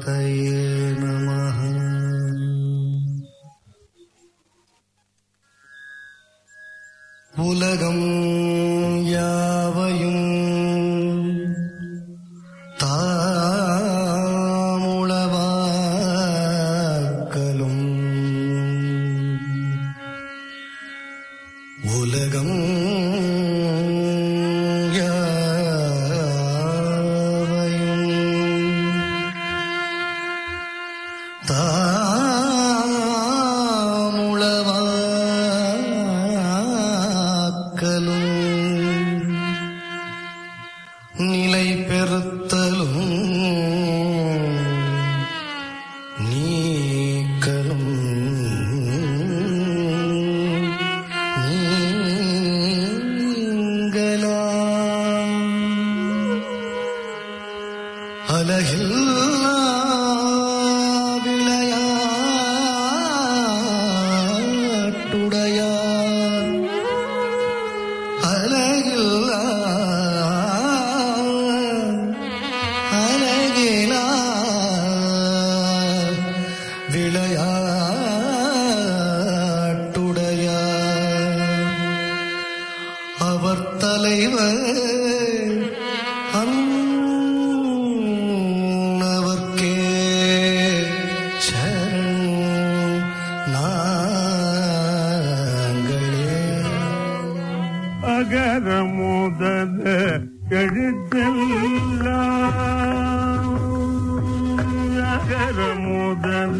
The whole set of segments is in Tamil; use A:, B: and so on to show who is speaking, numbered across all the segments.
A: श्रीगणेशगणपतये नमः உலகம் யாவையும் தாமுளவாக்கலும் உலகம் யாவையும் தாமுளவாக்கலும் நிலை பெறுத்தலும் நீக்கலும் நீங்களாம் அலகில்லா விளையாட்டுடையார் அலகில்லா அலகிலா விளையாட்டுடையார் அவர் தலைவர் அன்னவர்க்கே சரண் நாங்களே
B: அகர முதல எழுத்தெல்லாம் அகர முதல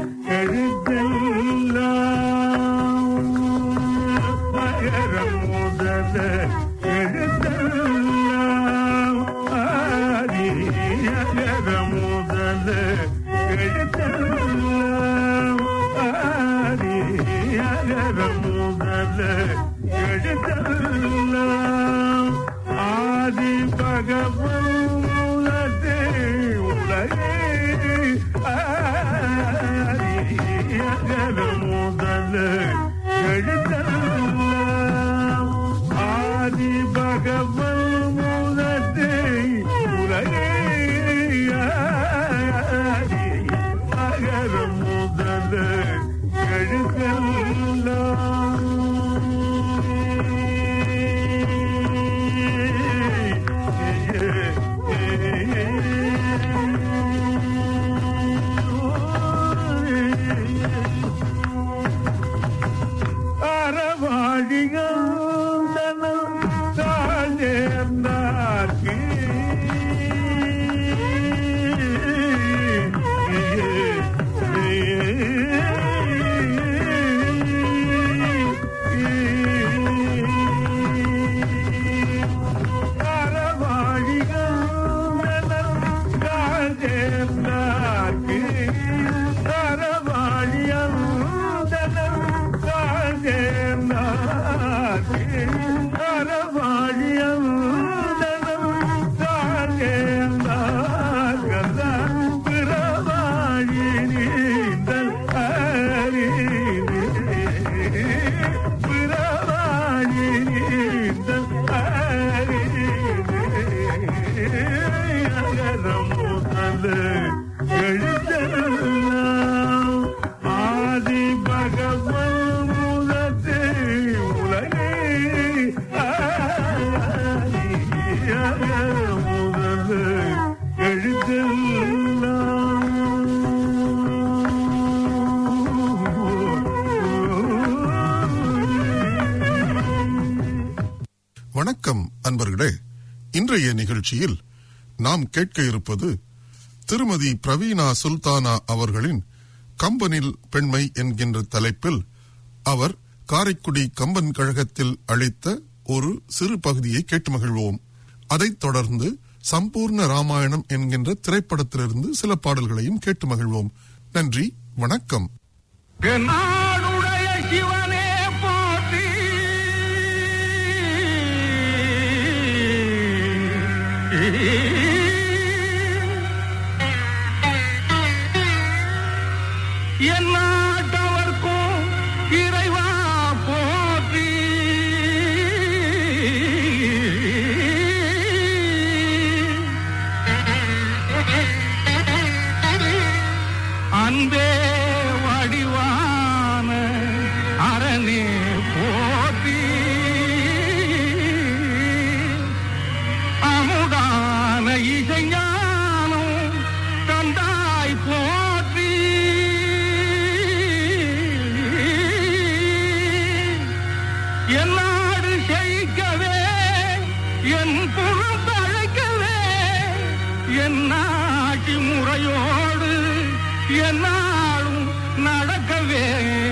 B: எழுத்தெல்லாம் அகர முதல எழுத்தெல்லாம் ஆதி அகர முதல எழுத்தெல்லாம் ஆதி அகர முதல எழுத்தெல்லாம் ஆதி பகவன் மூலத்தே உலகே ஆதி அகர முதல எழுத்தெல்லாம் ஆதி பகவன் மூலத்தே உலகே ஆதி அகர முதல அறவாழிகள் தாழ்ந்தார்க்கு எழுதலாம் ஆதி பகவன் முதத்தே உலகே ஆதி முதல் எழுதலாம்
C: வணக்கம் அன்பர்களே இன்றைய நிகழ்ச்சியில் நாம் கேட்க இருப்பது திருமதி பிரவீணா சுல்தானா அவர்களின் கம்பனில் பெண்மை என்கின்ற தலைப்பில் அவர் காரைக்குடி கம்பன் கழகத்தில் அளித்த ஒரு சிறு பகுதியை கேட்டு மகிழ்வோம் அதைத் தொடர்ந்து சம்பூர்ண ராமாயணம் என்கின்ற திரைப்படத்திலிருந்து சில பாடல்களையும் கேட்டு மகிழ்வோம் நன்றி வணக்கம்
B: நாடுடைய சிவனே போற்றி என் நாட்டவர்க்கும் இறைவா போற்றி என்னாட்சி முறையோடு என்னாலும் நடக்கவே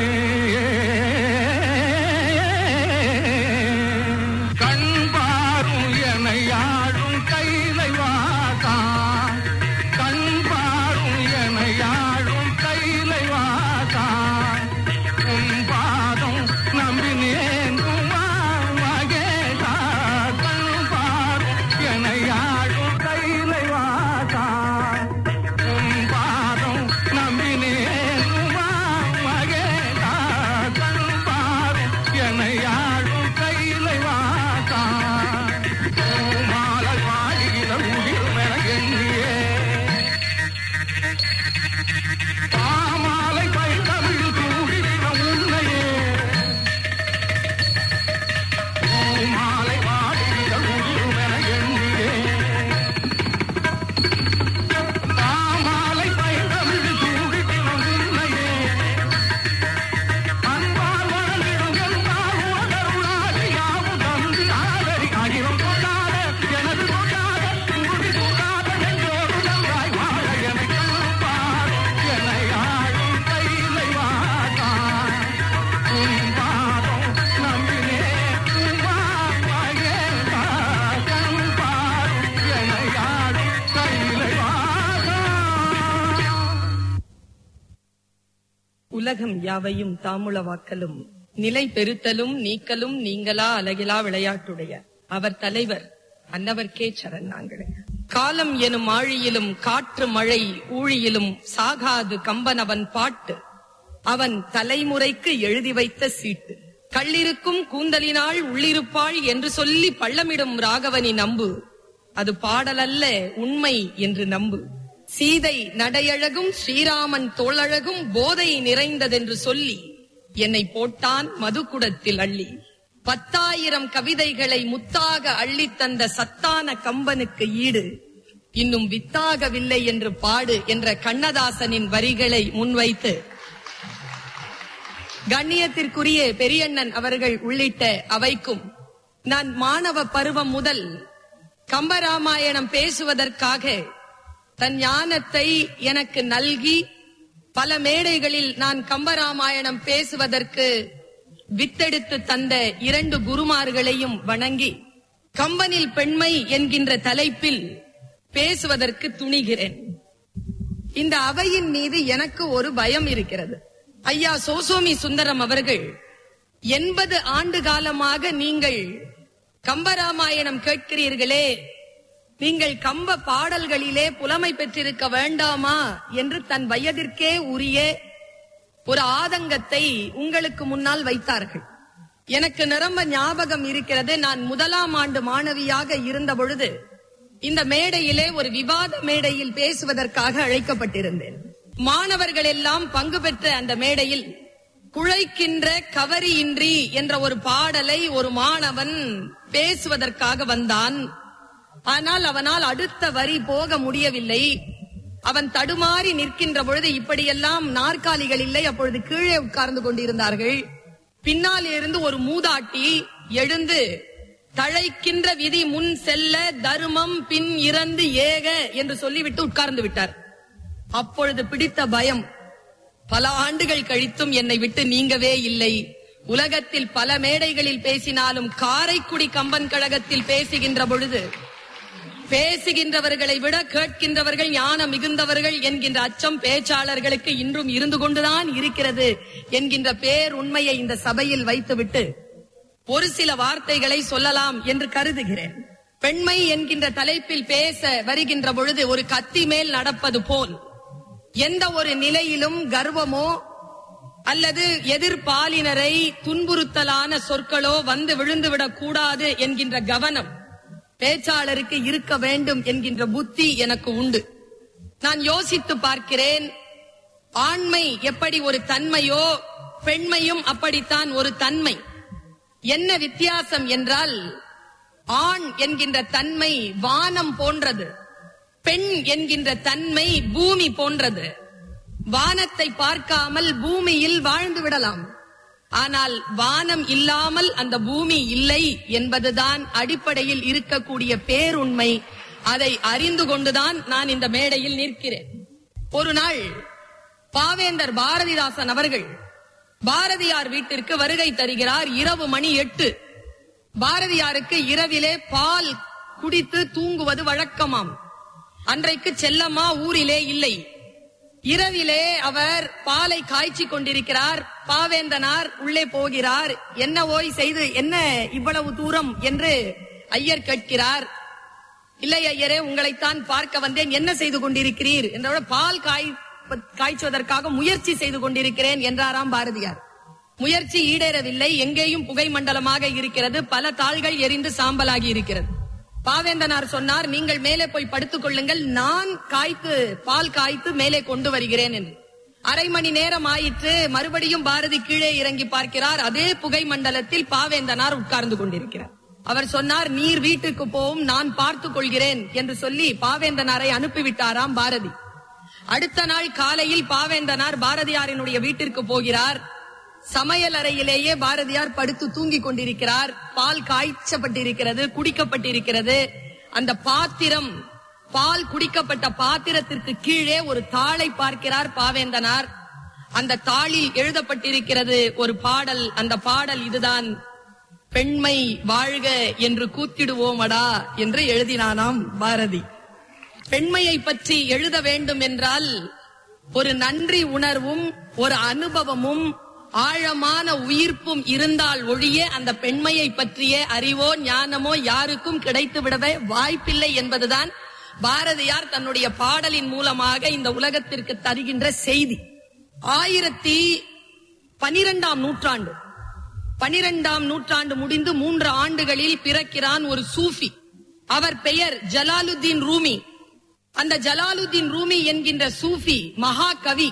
B: கண் பாரும் எனையாடும் கைலை வாசா கண் பாரும் எனையாடும் கைலை வாசா உன் பாதம் நம்பினேன் மகேஷா கண் பாரும் எனையாடும் கைலை வாசா உன் பாதம் நம்பினேன் மகேஷா கண் பாரும் எனையாடும் கைலை வாசா மாலை வாடுகிற உயிர் மென எண்ணியே பாமாலை பைத்தமிழ் கூடுகிற உன்னையே பூமாலை வாடுகிற உயிர் மென எண்ணியே பாமாலை பைத்தமிழ் கூடுகிற உன்னையே அன்பால் வளர்ந்திடும் என்னால் உலகருளாது யாவும் தந்து ஆதரி அகிலம் கொண்டாட எனது கொண்டாட உறுதி கொண்டாட நெஞ்சோடு நன்றாய் வாழ எனக்கு பார் என்னை ஆளும் கையிலை வாதா உன் பாதம் நம்பினே உமா மகேதா கண் பார் என்னை ஆளும் கையிலை வாதா
D: உலகம் யாவையும் தாமுளவாக்கலும் நிலை பெருத்தலும் நீக்கலும் நீங்களா அலகிலா விளையாட்டுடைய அவர் தலைவர் அன்னவர்க்கே சரண் நாங்களே காலம் எனும் ஆழியிலும் காற்று மழை ஊழியிலும் சாகாது கம்பன் அவன் பாட்டு அவன் தலைமுறைக்கு எழுதி வைத்த சீட்டு கள்ளிருக்கும் கூந்தலினாள் உள்ளிருப்பாள் என்று சொல்லி பள்ளமிடும் ராகவனி நம்பு அது பாடலல்ல உண்மை என்று நம்பு சீதை நடையழகும் ஸ்ரீராமன் தோளழகும் போதை நிறைந்ததென்று சொல்லி என்னை போட்டான் மதுக்குடத்தில் அள்ளி பத்தாயிரம் கவிதைகளை முத்தாக அள்ளித் தந்த சத்தான கம்பனுக்கு ஈடு இன்னும் வித்தாகவில்லை என்று பாடு என்ற கண்ணதாசனின் வரிகளை முன்வைத்து கண்ணியத்திற்குரிய பெரியண்ணன் அவர்கள் உள்ளிட்ட அவைக்கும் நான் மாணவ பருவம் முதல் கம்பராமாயணம் பேசுவதற்காக தன் ஞானத்தை எனக்கு நல்கி பல மேடைகளில் நான் கம்பராமாயணம் பேசுவதற்கு வித்தெடுத்து தந்த இரண்டு குருமார்களையும் வணங்கி கம்பனில் பெண்மை என்கின்ற தலைப்பில் பேசுவதற்கு துணிகிறேன் இந்த அவையின் மீது எனக்கு ஒரு பயம் இருக்கிறது ஐயா சோசோமி சுந்தரம் அவர்கள் எண்பது ஆண்டு காலமாக நீங்கள் கம்பராமாயணம் கேட்கிறீர்களே நீங்கள் கம்ப பாடல்களிலே புலமை பெற்றிருக்க வேண்டாமா என்று தன் வயதிற்கே உரிய ஒரு ஆதங்கத்தை உங்களுக்கு முன்னால் வைத்தார்கள் எனக்கு நிரம்ப ஞாபகம் இருக்கிறது நான் முதலாம் ஆண்டு மாணவியாக இருந்த பொழுது இந்த மேடையிலே ஒரு விவாத மேடையில் பேசுவதற்காக அழைக்கப்பட்டிருந்தேன் மாணவர்கள் எல்லாம் பங்கு பெற்ற அந்த மேடையில் குழைக்கின்ற கவரியின்றி என்ற ஒரு பாடலை ஒரு மாணவன் பேசுவதற்காக வந்தான் ஆனால் அவனால் அடுத்த வரி போக முடியவில்லை அவன் தடுமாறி நிற்கின்ற பொழுது இப்படியெல்லாம் நாற்காலிகள் இல்லை அப்பொழுது கீழே உட்கார்ந்து கொண்டிருந்தார்கள் பின்னால் இருந்து ஒரு மூதாட்டி எழுந்து தழைக்கின்ற விதி முன் செல்ல தர்மம் பின் இறந்து ஏக என்று சொல்லிவிட்டு உட்கார்ந்து விட்டார் அப்பொழுது பிடித்த பயம் பல ஆண்டுகள் கழித்தும் என்னை விட்டு நீங்கவே இல்லை உலகத்தில் பல மேடைகளில் பேசினாலும் காரைக்குடி கம்பன் கழகத்தில் பேசுகின்ற பொழுது பேசுகின்றவர்களை விட கேட்கின்றவர்கள் ஞானம் மிகுந்தவர்கள் என்கின்ற அச்சம் பேச்சாளர்களுக்கு இன்றும் இருந்து கொண்டுதான் இருக்கிறது என்கின்ற பேர் உண்மையை இந்த சபையில் வைத்துவிட்டு ஒரு சில வார்த்தைகளை சொல்லலாம் என்று கருதுகிறேன் பெண்மை என்கின்ற தலைப்பில் பேச வருகின்ற பொழுது ஒரு கத்தி மேல் நடப்பது போல் எந்த ஒரு நிலையிலும் கர்வமோ அல்லது எதிர்பாலினரை துன்புறுத்தலான சொற்களோ வந்து விழுந்துவிடக் கூடாது என்கின்ற கவனம் பேச்சாளருக்கு இருக்க வேண்டும் என்கின்ற புத்தி எனக்கு உண்டு நான் யோசித்து பார்க்கிறேன் ஆண்மை எப்படி ஒரு தன்மையோ பெண்மையும் அப்படித்தான் ஒரு தன்மை என்ன வித்தியாசம் என்றால் ஆண் என்கின்ற தன்மை வானம் போன்றது பெண் என்கின்ற தன்மை பூமி போன்றது வானத்தை பார்க்காமல் பூமியில் வாழ்ந்து விடலாம் ஆனால் வானம் இல்லாமல் அந்த பூமி இல்லை என்பதுதான் அடிப்படையில் இருக்கக்கூடிய பேருண்மை அதை அறிந்து கொண்டுதான் நான் இந்த மேடையில் நிற்கிறேன் ஒரு நாள் பாவேந்தர் பாரதிதாசன் அவர்கள் பாரதியார் வீட்டிற்கு வருகை தருகிறார் இரவு மணி எட்டு பாரதியாருக்கு இரவிலே பால் குடித்து தூங்குவது வழக்கமாம் அன்றைக்கு செல்லம்மா ஊரிலே இல்லை இரவிலே அவர் பாலை காய்ச்சி கொண்டிருக்கிறார் பாவேந்தனார் உள்ளே போகிறார் என்ன ஓய் செய்து என்ன இவ்வளவு தூரம் என்று ஐயர் கேட்கிறார் இல்லை ஐயரே உங்களைத்தான் பார்க்க வந்தேன் என்ன செய்து கொண்டிருக்கிறீர் என்றோட பால் காய் காய்ச்சுவதற்காக முயற்சி செய்து கொண்டிருக்கிறேன் என்றாராம் பாரதியார் முயற்சி ஈடேறவில்லை எங்கேயும் புகை மண்டலமாக இருக்கிறது பல தாள்கள் எரிந்து சாம்பலாகி இருக்கிறது பாவேந்தனார் சொன்னார் நீங்கள் மேலே போய் படுத்துக் கொள்ளுங்கள் நான் காய்த்து பால் காய்த்து மேலே கொண்டு வருகிறேன் என்று அரை மணி நேரம் ஆயிற்று மறுபடியும் பாரதி கீழே இறங்கி பார்க்கிறார் அதே புகை மண்டலத்தில் பாவேந்தனார் உட்கார்ந்து கொண்டிருக்கிறார் அவர் சொன்னார் நீர் வீட்டுக்கு போவும் நான் பார்த்துக் கொள்கிறேன் என்று சொல்லி பாவேந்தனாரை அனுப்பிவிட்டாராம் பாரதி அடுத்த நாள் காலையில் பாவேந்தனார் பாரதியாரினுடைய வீட்டிற்கு போகிறார் சமையல் அறையிலேயே பாரதியார் படுத்து தூங்கிக் கொண்டிருக்கிறார் பால் காய்ச்சப்பட்டிருக்கிறது குடிக்கப்பட்டிருக்கிறது அந்த பாத்திரம் பால் குடிக்கப்பட்ட பாத்திரத்திற்கு கீழே ஒரு தாளை பார்க்கிறார் பாவேந்தனார் அந்த தாளில் எழுதப்பட்டிருக்கிறது ஒரு பாடல் அந்த பாடல் இதுதான் பெண்மை வாழ்க என்று கூத்திடுவோமடா என்று எழுதினானாம் பாரதி பெண்மையை பற்றி எழுத வேண்டும் என்றால் ஒரு நன்றி உணர்வும் ஒரு அனுபவமும் ஆழமான உயிர்ப்பும் இருந்தால் ஒழிய அந்த பெண்மையை பற்றிய அறிவோ ஞானமோ யாருக்கும் கிடைத்து விடவே வாய்ப்பில்லை என்பதுதான் பாரதியார் தன்னுடைய பாடலின் மூலமாக இந்த உலகத்திற்கு தருகின்ற செய்தி ஆயிரத்தி பனிரெண்டாம் நூற்றாண்டு பனிரெண்டாம் நூற்றாண்டு முடிந்து மூன்று ஆண்டுகளில் பிறக்கிறான் ஒரு சூஃபி அவர் பெயர் ஜலாலுத்தீன் ரூமி அந்த ஜலாலுத்தீன் ரூமி என்கின்ற சூஃபி மகாகவி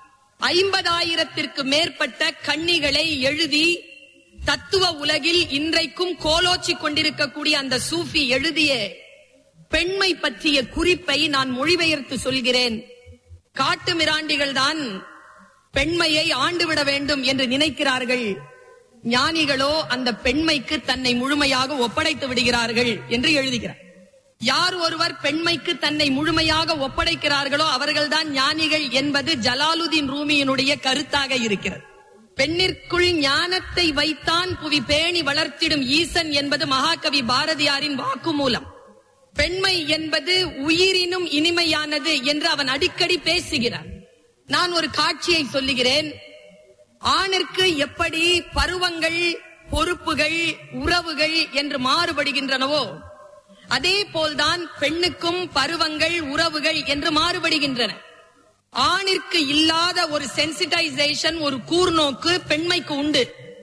D: ஐம்பதாயிரத்திற்கு மேற்பட்ட கண்ணிகளை எழுதி தத்துவ உலகில் இன்றைக்கும் கோலோச்சி கொண்டிருக்கக்கூடிய அந்த சூஃபி எழுதிய பெண்மை பற்றிய குறிப்பை நான் மொழிபெயர்த்து சொல்கிறேன் காட்டு மிராண்டிகள் தான் பெண்மையை ஆண்டுவிட வேண்டும் என்று நினைக்கிறார்கள் ஞானிகளோ அந்த பெண்மைக்கு தன்னை முழுமையாக ஒப்படைத்து விடுகிறார்கள் என்று எழுதுகிறார் யார் ஒருவர் பெண்மைக்கு தன்னை முழுமையாக ஒப்படைக்கிறார்களோ அவர்கள்தான் ஞானிகள் என்பது ஜலாலுதீன் ரூமியினுடைய கருத்தாக இருக்கிறது பெண்ணிற்குள் ஞானத்தை வைத்தான் புவி பேணி வளர்த்திடும் ஈசன் என்பது மகாகவி பாரதியாரின் வாக்குமூலம் பெண்மை என்பது உயிரினும் இனிமையானது என்று அவன் அடிக்கடி பேசுகிறான் நான் ஒரு காட்சியை சொல்லுகிறேன் ஆணிற்கு எப்படி பருவங்கள் பொறுப்புகள் உறவுகள் என்று மாறுபடுகின்றனவோ அதே போல்தான் பெண்ணுக்கும் பருவங்கள் உறவுகள் என்று மாறுபடுகின்றன ஆணிற்கு இல்லாத ஒரு சென்சிடைசேஷன் ஒரு கூர்நோக்கு பெண்மைக்கு உண்டு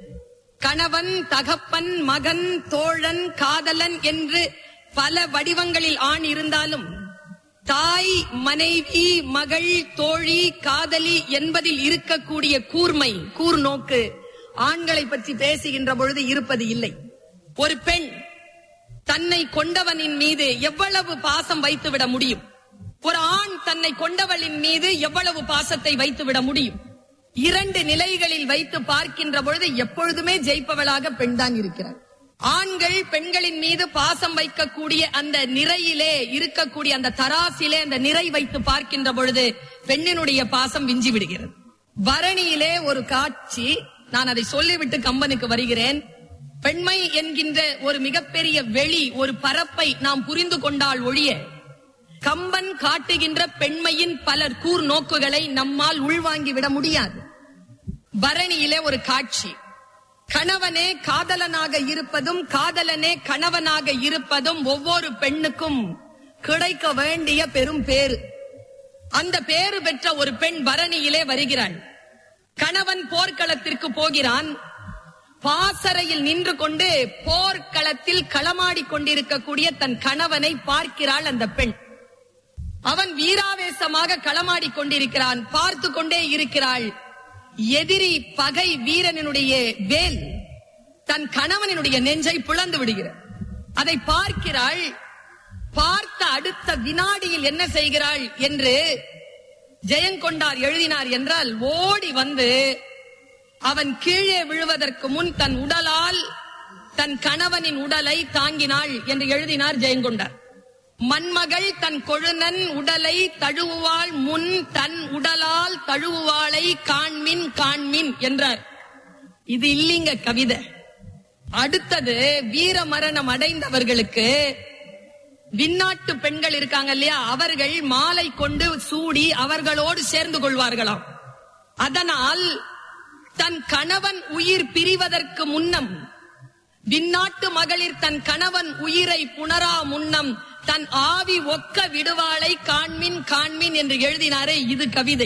D: கணவன் தகப்பன் மகன் தோழன் காதலன் என்று பல வடிவங்களில் ஆண் இருந்தாலும் தாய் மனைவி மகள் தோழி காதலி என்பதில் இருக்கக்கூடிய கூர்மை கூர்நோக்கு ஆண்களை பற்றி பேசுகின்ற பொழுது இருப்பது இல்லை ஒரு பெண் தன்னை கொண்டவனின் மீது எவ்வளவு பாசம் வைத்துவிட முடியும் ஒரு ஆண் தன்னை கொண்டவளின் மீது எவ்வளவு பாசத்தை வைத்துவிட முடியும் இரண்டு நிலைகளில் வைத்து பார்க்கின்ற பொழுது எப்பொழுதுமே ஜெயிப்பவளாக பெண்தான் இருக்கிறார் ஆண்கள் பெண்களின் மீது பாசம் வைக்கக்கூடிய அந்த நிறையிலே இருக்கக்கூடிய அந்த தராசிலே அந்த நிறை வைத்து பார்க்கின்ற பொழுது பெண்ணினுடைய பாசம் விஞ்சி விடுகிறது பரணியிலே ஒரு காட்சி நான் அதை சொல்லிவிட்டு கம்பனுக்கு வருகிறேன் பெண்மை என்கின்ற ஒரு மிகப்பெரிய வெளி ஒரு பரப்பை நாம் புரிந்து கொண்டால் ஒழிய கம்பன் காட்டுகின்ற பெண்மையின் பலர் கூர் நோக்குகளை நம்மால் உள்வாங்கி விட முடியாது பரணியிலே ஒரு காட்சி கணவனே காதலனாக இருப்பதும் காதலனே கணவனாக இருப்பதும் ஒவ்வொரு பெண்ணுக்கும் கிடைக்க வேண்டிய பெரும் பேரு அந்த பேரு பெற்ற ஒரு பெண் பரணியிலே வருகிறாள் கணவன் போர்க்களத்திற்கு போகிறான் பாசறையில் நின்று கொண்டு போர்க்களத்தில் களமாடி கொண்டிருக்கக்கூடிய தன் கணவனை பார்க்கிறாள் அந்த பெண் அவன் வீராவேசமாக களமாடி கொண்டிருக்கிறான் பார்த்து கொண்டே இருக்கிறாள் எதிரி பகை வீரனுடைய வேல் தன் கணவனுடைய நெஞ்சை பிளந்து விடுகிறார் அதை பார்க்கிறாள் பார்த்த அடுத்த வினாடியில் என்ன செய்கிறாள் என்று ஜெயங்கொண்டார் எழுதினார் என்றால் ஓடி வந்து அவன் கீழே விழுவதற்கு முன் தன் உடலால் தன் கணவனின் உடலை தாங்கினாள் என்று எழுதினார் ஜெயங்கொண்டார் மண்மகள் தன் கொழுநன் உடலை தழுவுவாள் முன் தன் உடலால் தழுவுவாளை காண்மின் காண்மின் என்றார் இது இல்லீங்க கவிதை அடுத்தது வீர மரணம் அடைந்தவர்களுக்கு விண்ணாட்டு பெண்கள் இருக்காங்க இல்லையா அவர்கள் மாலை கொண்டு சூடி அவர்களோடு சேர்ந்து கொள்வார்களாம் அதனால் தன் கணவன் உயிர் பிரிவதற்கு முன்னம் விண்ணாட்டு மகளிர் தன் கணவன் உயிரை புணரா முன்னம் தன் ஆவி ஒக்க விடுவாளை காண்மின் காண்மின் என்று எழுதினாரே இது கவிதை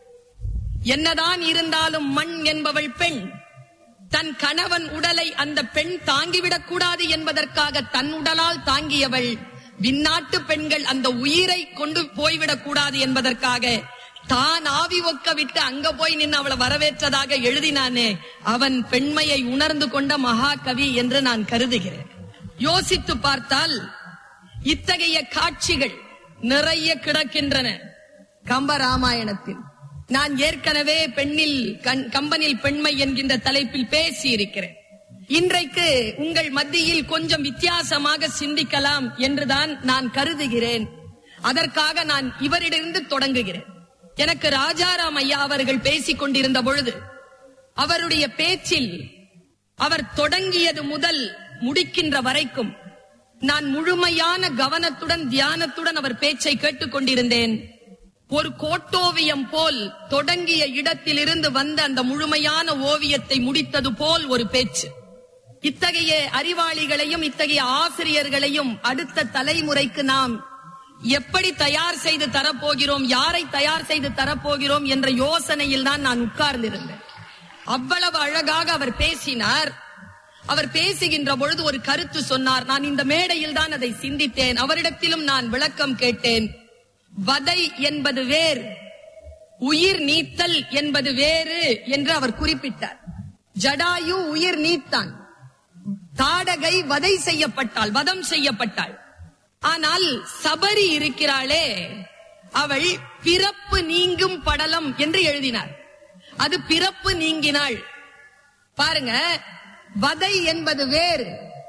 D: என்னதான் இருந்தாலும் மண் என்பவள் பெண் தன் கணவன் உடலை அந்த பெண் தாங்கிவிடக் கூடாது என்பதற்காக தன் உடலால் தாங்கியவள் விண்ணாட்டு பெண்கள் அந்த உயிரை கொண்டு போய்விடக் கூடாது என்பதற்காக தான் ஆவி ஒக்க விட்டு அங்க போய் நின்று அவளை வரவேற்றதாக எழுதினானே அவன் பெண்மையை உணர்ந்து கொண்ட மகாகவி என்று நான் கருதுகிறேன் யோசித்து பார்த்தால் இத்தகைய காட்சிகள் நிறைய கிடக்கின்றன கம்பராமாயணத்தில் நான் ஏற்கனவே பெண்ணில் கண்- கம்பனில் பெண்மை என்கின்ற தலைப்பில் பேசி இருக்கிறேன் இன்றைக்கு உங்கள் மத்தியில் கொஞ்சம் வித்தியாசமாக சிந்திக்கலாம் என்றுதான் நான் கருதுகிறேன் அதற்காக நான் இவரிடமிருந்து தொடங்குகிறேன் எனக்கு ராஜாராம் ஐயா அவர்கள் பேசிக் கொண்டிருந்த பொழுது அவருடைய பேச்சில் அவர் தொடங்கியது முதல் முடிக்கின்ற வரைக்கும் நான் முழுமையான கவனத்துடன் தியானத்துடன் அவர் பேச்சை கேட்டுக் கொண்டிருந்தேன் ஒரு கோட்டோவியம் போல் தொடங்கிய இடத்திலிருந்து வந்த அந்த முழுமையான ஓவியத்தை முடித்தது போல் ஒரு பேச்சு இத்தகைய அறிவாளிகளையும் இத்தகைய ஆசிரியர்களையும் அடுத்த தலைமுறைக்கு நாம் எப்படி தயார் செய்து தரப்போகிறோம் யாரை தயார் செய்து தரப்போகிறோம் என்ற யோசனையில் தான் நான் உட்கார்ந்திருந்தேன் அவ்வளவு அழகாக அவர் பேசினார் அவர் பேசுகின்ற பொழுது ஒரு கருத்து சொன்னார் நான் இந்த மேடையில் தான் அதை சிந்தித்தேன் அவரிடத்திலும் நான் விளக்கம் கேட்டேன் வதை என்பது வேறு உயிர் நீத்தல் என்பது வேறு என்று அவர் குறிப்பிட்டார் ஜடாயு உயிர் நீத்தான் தாடகை வதை செய்யப்பட்டாள் வதம் செய்யப்பட்டாள் ஆனால் சபரி இருக்கிறாளே அவள் பிறப்பு நீங்கும் படலம் என்று எழுதினார் அது பிறப்பு நீங்கினாள் பாருங்க வதை என்பது வேறு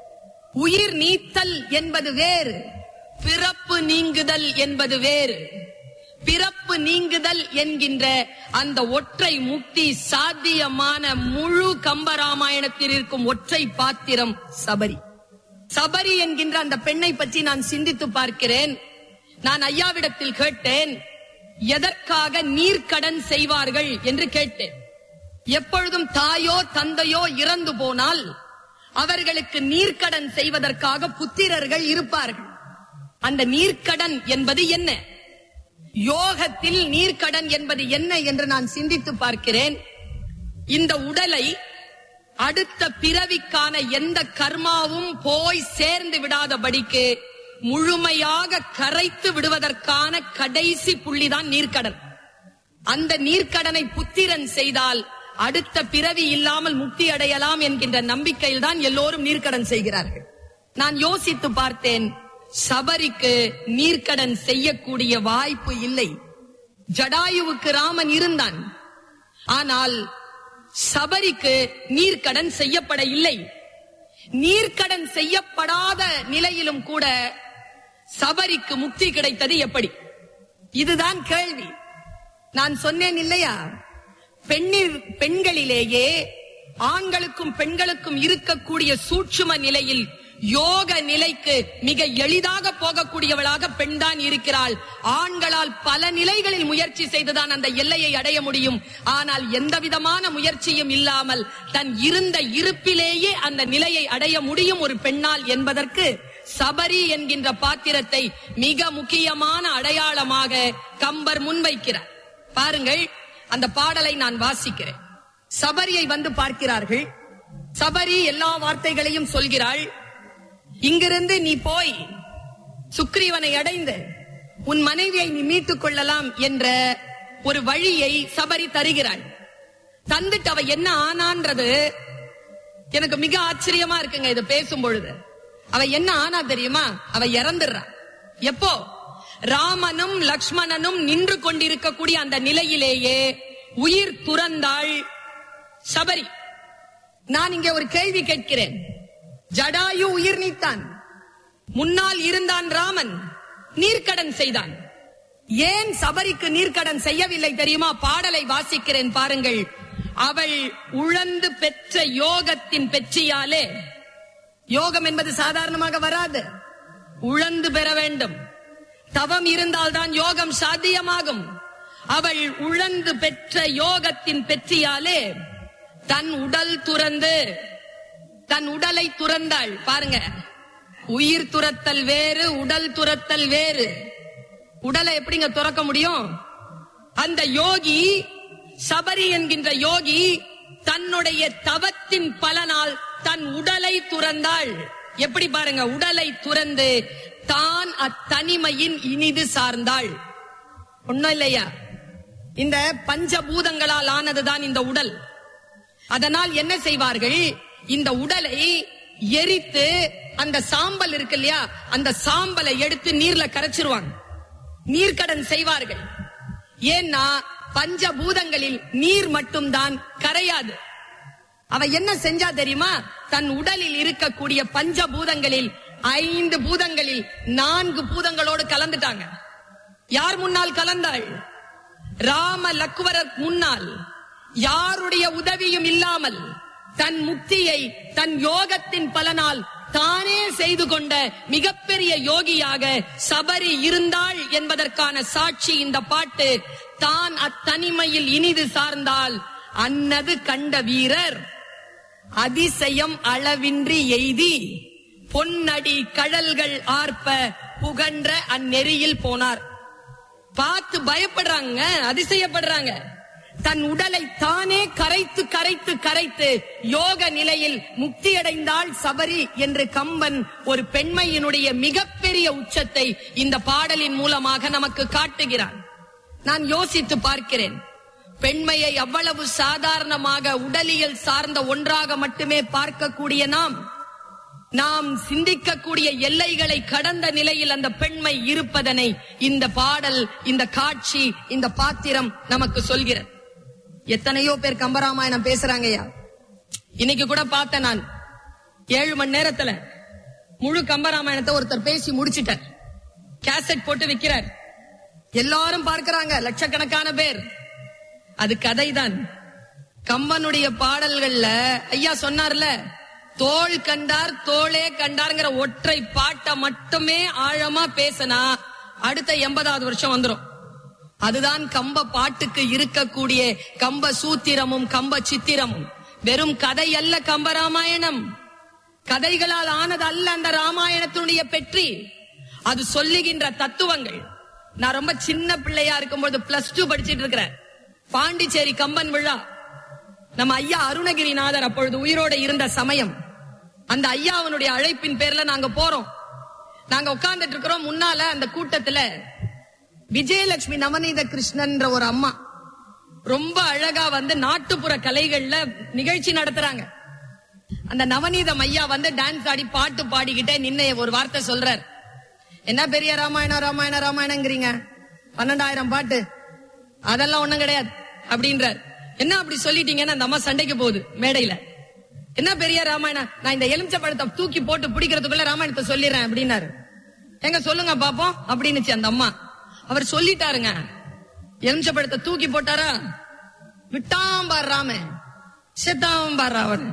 D: உயிர் நீத்தல் என்பது வேறு பிறப்பு நீங்குதல் என்பது வேறு பிறப்பு நீங்குதல் என்கின்ற அந்த ஒற்றை முக்தி சாத்தியமான முழு கம்பராமாயணத்தில் இருக்கும் ஒற்றை பாத்திரம் சபரி சபரி என்கின்ற அந்த பெண்ணை பற்றி நான் சிந்தித்து பார்க்கிறேன் நான் ஐயாவிடத்தில் கேட்டேன் எதற்காக நீர்க்கடன் செய்வார்கள் என்று கேட்டேன் எப்பொழுதும் தாயோ தந்தையோ இறந்து போனால் அவர்களுக்கு நீர்க்கடன் செய்வதற்காக புத்திரர்கள் இருப்பார்கள் அந்த நீர்க்கடன் என்பது என்ன யோகத்தில் நீர்க்கடன் என்பது என்ன என்று நான் சிந்தித்து பார்க்கிறேன் இந்த உடலை அடுத்த பிறவிக்கான எந்த கர்மாவும் போய் சேர்ந்து விடாதபடிக்கு முழுமையாக கரைத்து விடுவதற்கான கடைசி புள்ளிதான் நீர்க்கடன் அந்த நீர்க்கடனை புத்திரன் செய்தால் அடுத்த பிறவி இல்லாமல் முக்தி அடையலாம் என்கின்ற நம்பிக்கையில் தான் எல்லோரும் நீர்க்கடன் செய்கிறார்கள் நான் யோசித்து பார்த்தேன் சபரிக்கு நீர்க்கடன் செய்யக்கூடிய வாய்ப்பு இல்லை ஜடாயுவுக்கு ராமன் இருந்தான் ஆனால் சபரிக்கு நீர்க்கடன் செய்யப்பட இல்லை நீர்க்கடன் செய்யப்படாத நிலையிலும் கூட சபரிக்கு முக்தி கிடைத்தது எப்படி இதுதான் கேள்வி நான் சொன்னேன் இல்லையா பெண்ணில் பெண்களிலேயே ஆண்களுக்கும் பெண்களுக்கும் இருக்கக்கூடிய சூட்சும நிலையில் யோக நிலைக்கு மிக எளிதாக போகக்கூடியவளாக பெண்தான் இருக்கிறாள் ஆண்களால் பல நிலைகளில் முயற்சி செய்துதான் அந்த எல்லையை அடைய முடியும் ஆனால் எந்த விதமான முயற்சியும் இல்லாமல் தன் இருந்த இருப்பிலேயே அந்த நிலையை அடைய முடியும் ஒரு பெண்ணால் என்பதற்கு சபரி என்கின்ற பாத்திரத்தை மிக முக்கியமான அடையாளமாக கம்பர் முன்வைக்கிறார் பாருங்கள் அந்த பாடலை நான் வாசிக்கிறேன் சபரியை வந்து பார்க்கிறார்கள் சபரி எல்லா வார்த்தைகளையும் சொல்கிறாள் இங்கிருந்து நீ போய் சுக்ரீவனை அடைந்து உன் மனைவியை நீ மீட்டுக் கொள்ளலாம் என்ற ஒரு வழியை சபரி தருகிறாள் தந்துட்டு அவ என்ன ஆனான்றது எனக்கு மிக ஆச்சரியமா இருக்குங்க இதை பேசும் பொழுது அவ என்ன ஆனா தெரியுமா அவ இறந்துடுறா எப்போ ராமனும் லக்ஷ்மணனும் நின்று கொண்டிருக்கக்கூடிய அந்த நிலையிலேயே உயிர் துறந்தாள் சபரி நான் இங்கே ஒரு கேள்வி கேட்கிறேன் ஜடாயு உயிர் நீத்தான் முன்னால் இருந்தான் ராமன் நீர்க்கடன் செய்தான் ஏன் சபரிக்கு நீர்க்கடன் செய்யவில்லை தெரியுமா பாடலை வாசிக்கிறேன் பாருங்கள் அவள் உழந்து பெற்ற யோகத்தின் பெற்றியாலே யோகம் என்பது சாதாரணமாக வராது உழந்து பெற வேண்டும் தவம் இருந்தால்தான் யோகம் சாத்தியமாகும் அவள் உழந்து பெற்ற யோகத்தின் பெற்றியாலே தன் உடல் துறந்து தன் உடலை துறந்தாள் பாருங்க உயிர் துரத்தல் வேறு உடல் துரத்தல் வேறு உடலை எப்படிங்க துறக்க முடியும் அந்த யோகி சபரி என்கின்ற யோகி தன்னுடைய தவத்தின் பலனால் தன் உடலை துறந்தாள் எப்படி பாருங்க உடலை துறந்து தான் அத்தனிமையின் இனிது சார்ந்தாள் ஒண்ணும் இல்லையா இந்த பஞ்சபூதங்களால் ஆனதுதான் இந்த உடல் அதனால் என்ன செய்வார்கள் இந்த உடலை எரித்து அந்த சாம்பல் இருக்கு இல்லையா அந்த சாம்பலை எடுத்து நீர்ல கரைச்சிருவாங்க நீர்க்கடன் செய்வார்கள் ஏன்னா பஞ்சபூதங்களில் நீர் மட்டும்தான் கரையாது அவ என்ன செஞ்சா தெரியுமா தன் உடலில் இருக்கக்கூடிய பஞ்சபூதங்களில் ஐந்து பூதங்களில் நான்கு பூதங்களோடு கலந்துட்டாங்க யார் முன்னால் கலந்தாள் ராம லக்குவரர் முன்னால் யாருடைய உதவியும் இல்லாமல் தன் முக்தியை தன் யோகத்தின் பலனால் தானே செய்து கொண்ட மிகப்பெரிய யோகியாக சபரி இருந்தாள் என்பதற்கான சாட்சி இந்த பாட்டு தான் அத்தனிமையில் இனிது சார்ந்தால் அன்னது கண்ட வீரர் அதிசயம் அளவின்றி எய்தி பொன்னடி கழல்கள் ஆர்ப்ப புகன்ற அந்நெறியில் போனார் பார்த்து பயப்படுறாங்க அதிசயப்படுறாங்க தன் உடலை தானே கரைத்து கரைத்து கரைத்து யோக நிலையில் முக்தியடைந்தாள் சபரி என்று கம்பன் ஒரு பெண்மையினுடைய மிகப்பெரிய உச்சத்தை இந்த பாடலின் மூலமாக நமக்கு காட்டுகிறான் நான் யோசித்து பார்க்கிறேன் பெண்மையை அவ்வளவு சாதாரணமாக உடலியல் சார்ந்த ஒன்றாக மட்டுமே பார்க்கக்கூடிய நாம் நாம் சிந்திக்கக்கூடிய எல்லைகளை கடந்த நிலையில் அந்த பெண்மை இருப்பதனை இந்த பாடல் இந்த காட்சி இந்த பாத்திரம் நமக்கு சொல்கிறது எத்தனையோ பேர் கம்பராமாயணம் பேசுறாங்கய்யா இன்னைக்கு கூட பார்த்தேன் நான் ஏழு மணி நேரத்துல முழு கம்பராமாயணத்தை ஒருத்தர் பேசி முடிச்சிட்டார் கேசட் போட்டு விக்கிறார் எல்லாரும் பார்க்கறாங்க லட்சக்கணக்கான பேர் அது கதைதான் கம்பனுடைய பாடல்கள்ல ஐயா சொன்னார்ல தோள் கண்டார் தோளே கண்டார்ங்கிற ஒற்றை பாட்டை மட்டுமே ஆழமா பேசினா அடுத்த எண்பதாவது வருஷம் வந்துரும் அதுதான் கம்ப பாட்டுக்கு இருக்கக்கூடிய கம்ப சூத்திரமும் கம்ப சித்திரமும் வெறும் கதை அல்ல கம்ப ராமாயணம் கதைகளால் ஆனது அல்ல அந்த ராமாயணத்தினுடைய பெற்றி அது சொல்லுகின்ற தத்துவங்கள் நான் ரொம்ப சின்ன பிள்ளையா இருக்கும்போது பிளஸ் டூ படிச்சிட்டு இருக்கிறேன் பாண்டிச்சேரி கம்பன் விழா நம்ம ஐயா அருணகிரிநாதர் அப்பொழுது உயிரோட இருந்த சமயம் அந்த ஐயாவனுடைய அழைப்பின் பேர்ல நாங்க போறோம் நாங்க உட்கார்ந்துட்டு இருக்கிறோம் முன்னால அந்த கூட்டத்துல விஜயலட்சுமி நவநீத கிருஷ்ணன்ற ஒரு அம்மா ரொம்ப அழகா வந்து நாட்டுப்புற கலைகள்ல நிகழ்ச்சி நடத்துறாங்க அந்த நவநீதம் ஐயா வந்து டான்ஸ் ஆடி பாட்டு பாடிக்கிட்டே நின்ன ஒரு வார்த்தை சொல்றார் என்ன பெரிய ராமாயணம் ராமாயணம் ராமாயணங்கிறீங்க பன்னெண்டாயிரம் பாட்டு அதெல்லாம் ஒண்ணும் கிடையாது அப்படின்றார் என்ன அப்படி சொல்லிட்டீங்கன்னு அந்த அம்மா சண்டைக்கு போகுது மேடையில என்ன பெரிய ராமாயணம் நான் இந்த எலுமிச்சை பழத்தை தூக்கி போட்டு பிடிக்கிறதுக்குள்ள ராமாயணத்தை சொல்லிடுறேன் அப்படின்னாரு எங்க சொல்லுங்க பாப்போம் அப்படின்னுச்சு அந்த அம்மா அவர் சொல்லிட்டாருங்க எலுமிச்சை பழத்தை தூக்கி போட்டாரா விட்டாம் பார் ராம செத்தாம் பார் அவர்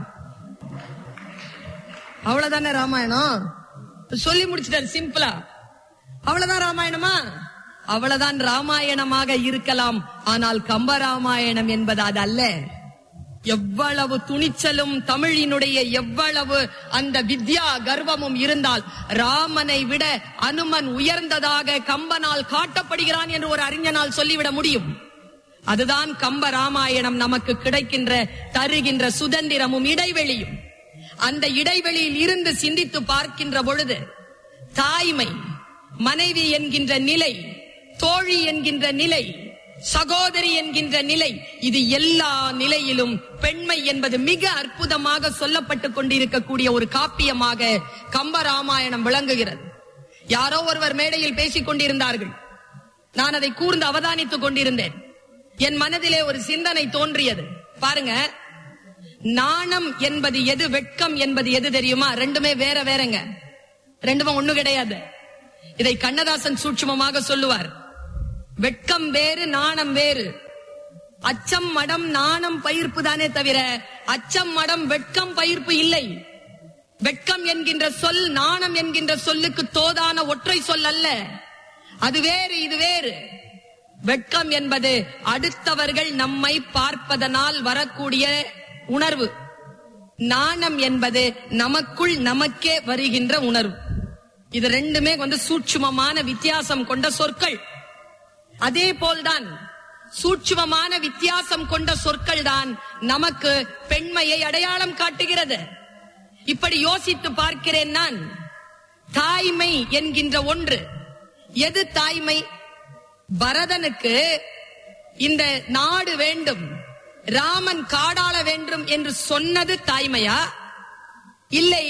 D: அவ்வளவுதானே ராமாயணம் சொல்லி முடிச்சிட்டாரு சிம்பிளா அவ்வளவுதான் ராமாயணமா அவ்வளவுதான் ராமாயணமாக இருக்கலாம் ஆனால் கம்ப ராமாயணம் என்பது அது அல்ல எவ்வளவு துணிச்சலும் தமிழினுடைய எவ்வளவு அந்த வித்யா கர்வமும் இருந்தால் ராமனை விட அனுமன் உயர்ந்ததாக கம்பனால் காட்டப்படுகிறான் என்று ஒரு அறிஞனால் சொல்லிவிட முடியும் அதுதான் கம்ப ராமாயணம் நமக்கு கிடைக்கின்ற தருகின்ற சுதந்திரமும் இடைவெளியும் அந்த இடைவெளியில் இருந்து சிந்தித்து பார்க்கின்ற பொழுது தாய்மை மனைவி என்கின்ற நிலை தோழி என்கின்ற நிலை சகோதரி என்கின்ற நிலை இது எல்லா நிலையிலும் பெண்மை என்பது மிக அற்புதமாக சொல்லப்பட்டுக் கொண்டிருக்கக்கூடிய ஒரு காப்பியமாக கம்ப ராமாயணம் விளங்குகிறது யாரோ ஒருவர் மேடையில் பேசிக் கொண்டிருந்தார்கள் நான் அதை கூர்ந்து அவதானித்துக் கொண்டிருந்தேன் என் மனதிலே ஒரு சிந்தனை தோன்றியது பாருங்க நாணம் என்பது எது வெட்கம் என்பது எது தெரியுமா ரெண்டுமே வேற வேறங்க ரெண்டுமே ஒண்ணு கிடையாது இதை கண்ணதாசன் சூட்சுமமாக சொல்லுவார் வெட்கம் வேறு நாணம் வேறு அச்சம் மடம் நாணம் பயிர்ப்பு தானே தவிர அச்சம் மடம் வெட்கம் பயிர்ப்பு இல்லை வெட்கம் என்கின்ற சொல் நாணம் என்கின்ற சொல்லுக்கு தோதான ஒற்றை சொல் அல்ல அது வேறு இது வேறு வெட்கம் என்பது அடுத்தவர்கள் நம்மை பார்ப்பதனால் வரக்கூடிய உணர்வு நாணம் என்பது நமக்குள் நமக்கே வருகின்ற உணர்வு இது ரெண்டுமே வந்து சூட்சுமமான வித்தியாசம் கொண்ட சொற்கள் அதே போல்தான் சூட்சுமமான வித்தியாசம் கொண்ட சொற்கள் தான் நமக்கு பெண்மையை அடையாளம் காட்டுகிறது இப்படி யோசித்து பார்க்கிறேன் நான் தாய்மை என்கின்ற ஒன்று எது தாய்மை பரதனுக்கு இந்த நாடு வேண்டும் ராமன் காடாள வேண்டும் என்று சொன்னது தாய்மையா இல்லை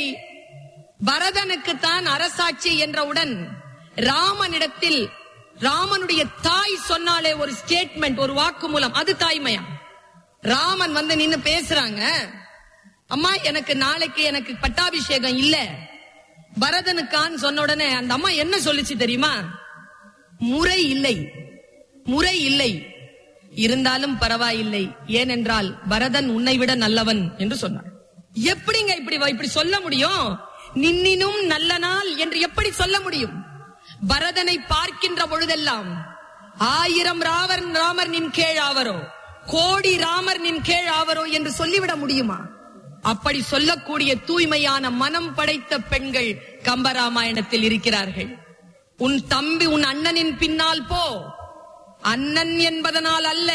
D: பரதனுக்கு தான் அரசாட்சி என்றவுடன் ராமனிடத்தில் ராமனுடைய தாய் சொன்னாலே ஒரு ஸ்டேட்மெண்ட் ஒரு வாக்குமூலம் அது தாய்மையா ராமன் வந்து நின்னு பேசுறாங்க அம்மா எனக்கு நாளைக்கு எனக்கு பட்டாபிஷேகம் இல்ல பரதனுக்கான்னு சொன்ன உடனே அந்த அம்மா என்ன சொல்லுச்சு தெரியுமா முறை இல்லை முறை இல்லை இருந்தாலும் பரவாயில்லை ஏனென்றால் பரதன் உன்னை விட நல்லவன் என்று சொன்னார் எப்படிங்க இப்படி இப்படி சொல்ல முடியும் நின்னினும் நல்ல நாள் என்று எப்படி சொல்ல முடியும் பரதனை பார்க்கின்ற பொழுதெல்லாம் ஆயிரம் ராவர் ராமர் நின் கீழ் ஆவரோ கோடி ராமர் நின் கீழ் ஆவரோ என்று சொல்லிவிட முடியுமா அப்படி சொல்லக்கூடிய தூய்மையான மனம் படைத்த பெண்கள் கம்பராமாயணத்தில் இருக்கிறார்கள் உன் தம்பி உன் அண்ணனின் பின்னால் போ அண்ணன் என்பதனால் அல்ல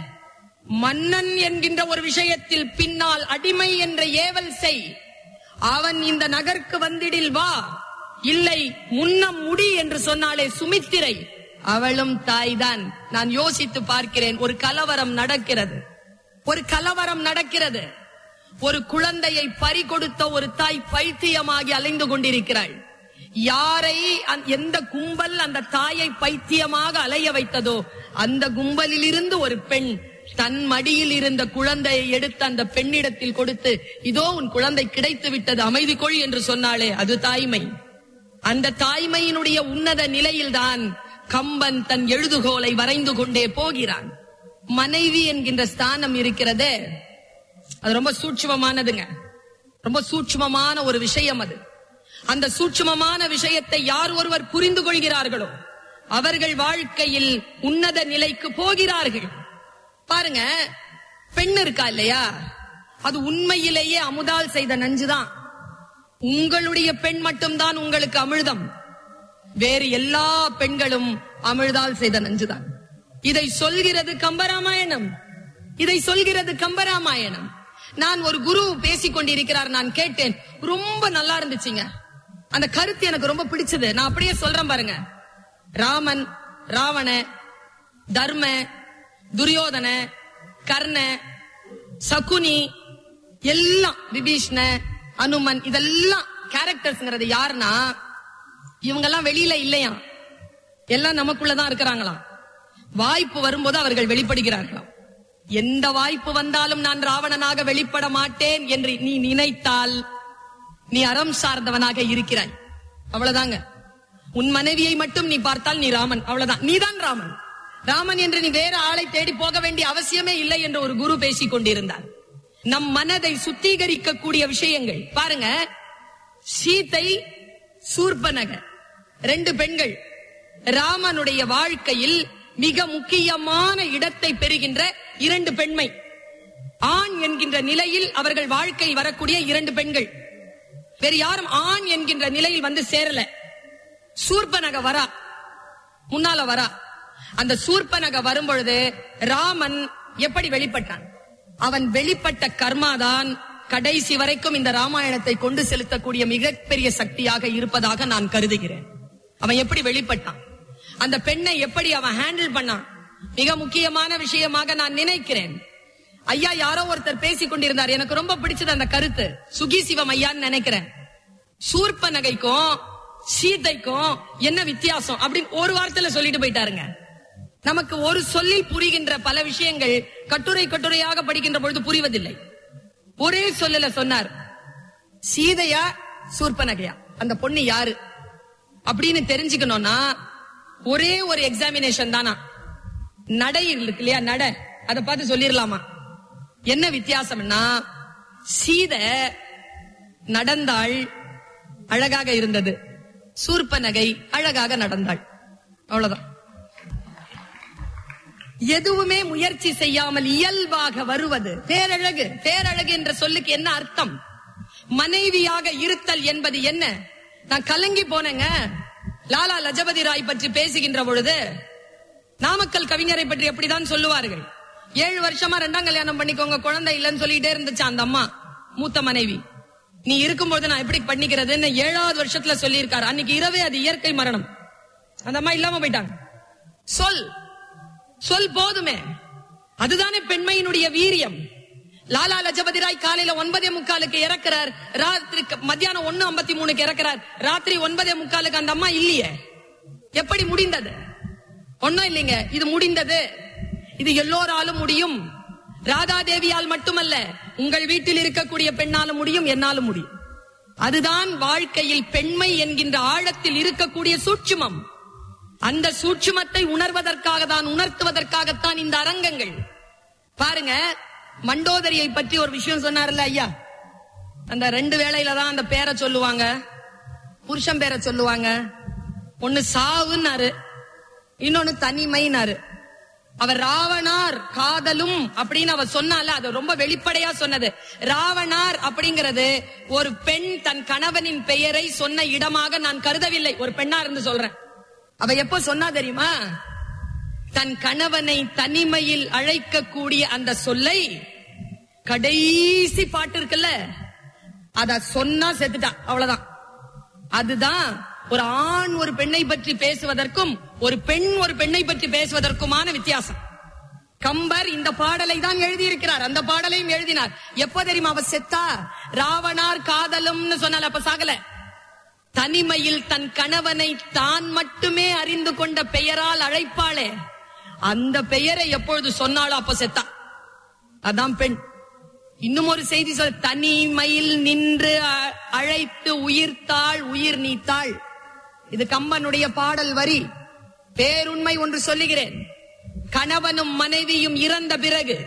D: மன்னன் என்கின்ற ஒரு விஷயத்தில் பின்னால் அடிமை என்ற ஏவல் செய் அவன் இந்த நகருக்கு வந்திடில் வா இல்லை முன்னம் முடி என்று சொன்னாலே சுமித்திரை அவளும் தாய்தான் நான் யோசித்து பார்க்கிறேன் ஒரு கலவரம் நடக்கிறது ஒரு கலவரம் நடக்கிறது ஒரு குழந்தையை பறி கொடுத்த ஒரு தாய் பைத்தியமாகி அலைந்து கொண்டிருக்கிறாள் யாரை அந்த- எந்த கும்பல் அந்த தாயை பைத்தியமாக அலைய வைத்ததோ அந்த கும்பலில் இருந்து ஒரு பெண் தன் மடியில் இருந்த குழந்தையை எடுத்து அந்த பெண்ணிடத்தில் கொடுத்து இதோ உன் குழந்தை கிடைத்து விட்டது அமைதி கொள் என்று சொன்னாலே அது தாய்மை அந்த தாய்மையினுடைய உன்னத நிலையில்தான் கம்பன் தன் எழுதுகோலை வரைந்து கொண்டே போகிறான் மனைவி என்கின்ற ஸ்தானம் இருக்கிறதே அது ரொம்ப சூட்சுமமானதுங்க ரொம்ப சூட்சுமமான ஒரு விஷயம் அது அந்த சூட்சுமமான விஷயத்தை யார் ஒருவர் புரிந்து கொள்கிறார்களோ அவர்கள் வாழ்க்கையில் உன்னத நிலைக்கு போகிறார்கள் பாருங்க பெண் இருக்கா இல்லையா அது உண்மையிலேயே அமுதால் செய்த நஞ்சுதான் உங்களுடைய பெண் மட்டும்தான் உங்களுக்கு அமிழ்தம் வேறு எல்லா பெண்களும் அமிழ்தால் செய்த நஞ்சுதான் இதை சொல்கிறது கம்பராமாயணம் இதை சொல்கிறது கம்பராமாயணம் நான் ஒரு குரு பேசிக் கொண்டிருக்கிறார் நான் கேட்டேன் ரொம்ப நல்லா இருந்துச்சுங்க அந்த கருத்து எனக்கு ரொம்ப பிடிச்சது நான் அப்படியே சொல்றேன் பாருங்க ராமன் ராவண தர்ம துரியோதன கர்ண சகுனி எல்லாம் விபீஷ்ண அனுமன் இதெல்லாம் கேரக்டர்ஸ்ங்கிறது யாருன்னா இவங்கெல்லாம் வெளியில இல்லையா எல்லாம் நமக்குள்ளதான் இருக்கிறாங்களாம் வாய்ப்பு வரும்போது அவர்கள் வெளிப்படுகிறார்களாம் எந்த வாய்ப்பு வந்தாலும் நான் ராவணனாக வெளிப்பட மாட்டேன் என்று நீ நினைத்தால் நீ அறம் சார்ந்தவனாக இருக்கிறாய் அவ்வளவுதாங்க உன் மனைவியை மட்டும் நீ பார்த்தால் நீ ராமன் அவ்வளவுதான் நீதான் ராமன் ராமன் என்று நீ வேற ஆளை தேடி போக வேண்டிய அவசியமே இல்லை என்று ஒரு குரு பேசிக் கொண்டிருந்தார் நம் மனதை சுத்திகரிக்க கூடிய விஷயங்கள் பாருங்க சீதை சூர்பனக ரெண்டு பெண்கள் ராமனுடைய வாழ்க்கையில் மிக முக்கியமான இடத்தை பெறுகின்ற இரண்டு பெண்மை ஆண் என்கின்ற நிலையில் அவர்கள் வாழ்க்கையில் வரக்கூடிய இரண்டு பெண்கள் வேறு யாரும் ஆண் என்கின்ற நிலையில் வந்து சேரல சூர்பனக வரா முன்னால வரா அந்த சூர்பனக வரும்பொழுது ராமன் எப்படி வெளிப்பட்டான் அவன் வெளிப்பட்ட கர்மாதான் கடைசி வரைக்கும் இந்த ராமாயணத்தை கொண்டு செலுத்தக்கூடிய மிகப்பெரிய சக்தியாக இருப்பதாக நான் கருதுகிறேன் அவன் எப்படி வெளிப்பட்டான் அந்த பெண்ணை எப்படி அவன் ஹேண்டில் பண்ணான் மிக முக்கியமான விஷயமாக நான் நினைக்கிறேன் ஐயா யாரோ ஒருத்தர் பேசிக் கொண்டிருந்தார் எனக்கு ரொம்ப பிடிச்சது அந்த கருத்து சுகி சிவம் ஐயான்னு நினைக்கிறேன் சூர்ப நகைக்கும் சீதைக்கும் என்ன வித்தியாசம் அப்படின்னு ஒரு வார்த்தையில சொல்லிட்டு போயிட்டாருங்க நமக்கு ஒரு சொல்லில் புரிகின்ற பல விஷயங்கள் கட்டுரை கட்டுரையாக படிக்கின்ற பொழுது புரிவதில்லை ஒரே சொல்லல சொன்னார் சீதையா சூர்பனகையா அந்த பொண்ணு யாரு அப்படின்னு தெரிஞ்சுக்கணும்னா ஒரே ஒரு எக்ஸாமினேஷன் தானா நடை இருக்கு இல்லையா நட அதை பார்த்து சொல்லிடலாமா என்ன வித்தியாசம்னா சீதை நடந்தாள் அழகாக இருந்தது சூர்பனகை அழகாக நடந்தாள் அவ்வளவுதான் எதுவுமே முயற்சி செய்யாமல் இயல்பாக வருவது பேரழகு பேரழகு என்ற சொல்லுக்கு என்ன அர்த்தம் மனைவியாக இருத்தல் என்பது என்ன நான் கலங்கி போனேங்க லாலா லஜபதி ராய் பற்றி பேசுகின்ற பொழுது நாமக்கல் கவிஞரை பற்றி எப்படிதான் சொல்லுவார்கள் ஏழு வருஷமா ரெண்டாம் கல்யாணம் பண்ணிக்கோங்க குழந்தை இல்லைன்னு சொல்லிட்டே இருந்துச்சு அந்த அம்மா மூத்த மனைவி நீ இருக்கும்போது நான் எப்படி பண்ணிக்கிறதுன்னு ஏழாவது வருஷத்துல சொல்லியிருக்காரு அன்னைக்கு இரவே அது இயற்கை மரணம் அந்த அம்மா இல்லாம போயிட்டாங்க சொல் சொல் போதுமே அதுதானே பெண்மையினுடைய வீரியம் லாலா லஜபதி ராய் காலையில ஒன்பதே முக்காலுக்கு இறக்குறார் ராத்திரி மத்தியானம் ஒண்ணு ஐம்பத்தி மூணுக்கு இறக்குறார் ராத்திரி ஒன்பதே முக்காலுக்கு அந்த அம்மா இல்லையே எப்படி முடிந்தது ஒண்ணும் இல்லைங்க இது முடிந்தது இது எல்லோராலும் முடியும் ராதா தேவியால் மட்டுமல்ல உங்கள் வீட்டில் இருக்கக்கூடிய பெண்ணாலும் முடியும் என்னாலும் முடியும் அதுதான் வாழ்க்கையில் பெண்மை என்கின்ற ஆழத்தில் இருக்கக்கூடிய சூட்சுமம் அந்த சூட்சுமத்தை உணர்வதற்காக தான் உணர்த்துவதற்காகத்தான் இந்த அரங்கங்கள் பாருங்க மண்டோதரியை பற்றி ஒரு விஷயம் சொன்னார்ல ஐயா அந்த ரெண்டு வேளையில தான் அந்த பேரை சொல்லுவாங்க புருஷன் பேரை சொல்லுவாங்க ஒண்ணு சாவுன்னாரு இன்னொன்னு தனிமைனாரு அவர் ராவணார் காதலும் அப்படின்னு அவர் சொன்னால அது ரொம்ப வெளிப்படையா சொன்னது ராவணார் அப்படிங்கிறது ஒரு பெண் தன் கணவனின் பெயரை சொன்ன இடமாக நான் கருதவில்லை ஒரு பெண்ணா இருந்து சொல்றேன் அவ எப்போ சொன்னா தெரியுமா தன் கணவனை தனிமையில் அழைக்கக்கூடிய அந்த சொல்லை கடைசி பாட்டு இருக்குல்ல அத சொன்னா செத்துட்டா அவ்வளவுதான் அதுதான் ஒரு ஆண் ஒரு பெண்ணை பற்றி பேசுவதற்கும் ஒரு பெண் ஒரு பெண்ணை பற்றி பேசுவதற்குமான வித்தியாசம் கம்பர் இந்த பாடலை தான் எழுதியிருக்கிறார் அந்த பாடலையும் எழுதினார் எப்ப தெரியுமா அவ செத்தா ராவணார் காதலும்னு சொன்னால அப்ப சாகல தனிமையில் தன் கணவனை தான் மட்டுமே அறிந்து கொண்ட பெயரால் அழைப்பாளே அந்த பெயரை எப்பொழுது சொன்னாலும் அப்ப செத்தா அதான் பெண் இன்னும் ஒரு செய்தி சொல் தனிமையில் நின்று அ- அழைத்து உயிர்த்தாள் உயிர் நீத்தாள் இது கம்பனுடைய பாடல் வரி பேருண்மை ஒன்று சொல்லுகிறேன் கணவனும் மனைவியும் இறந்த பிறகு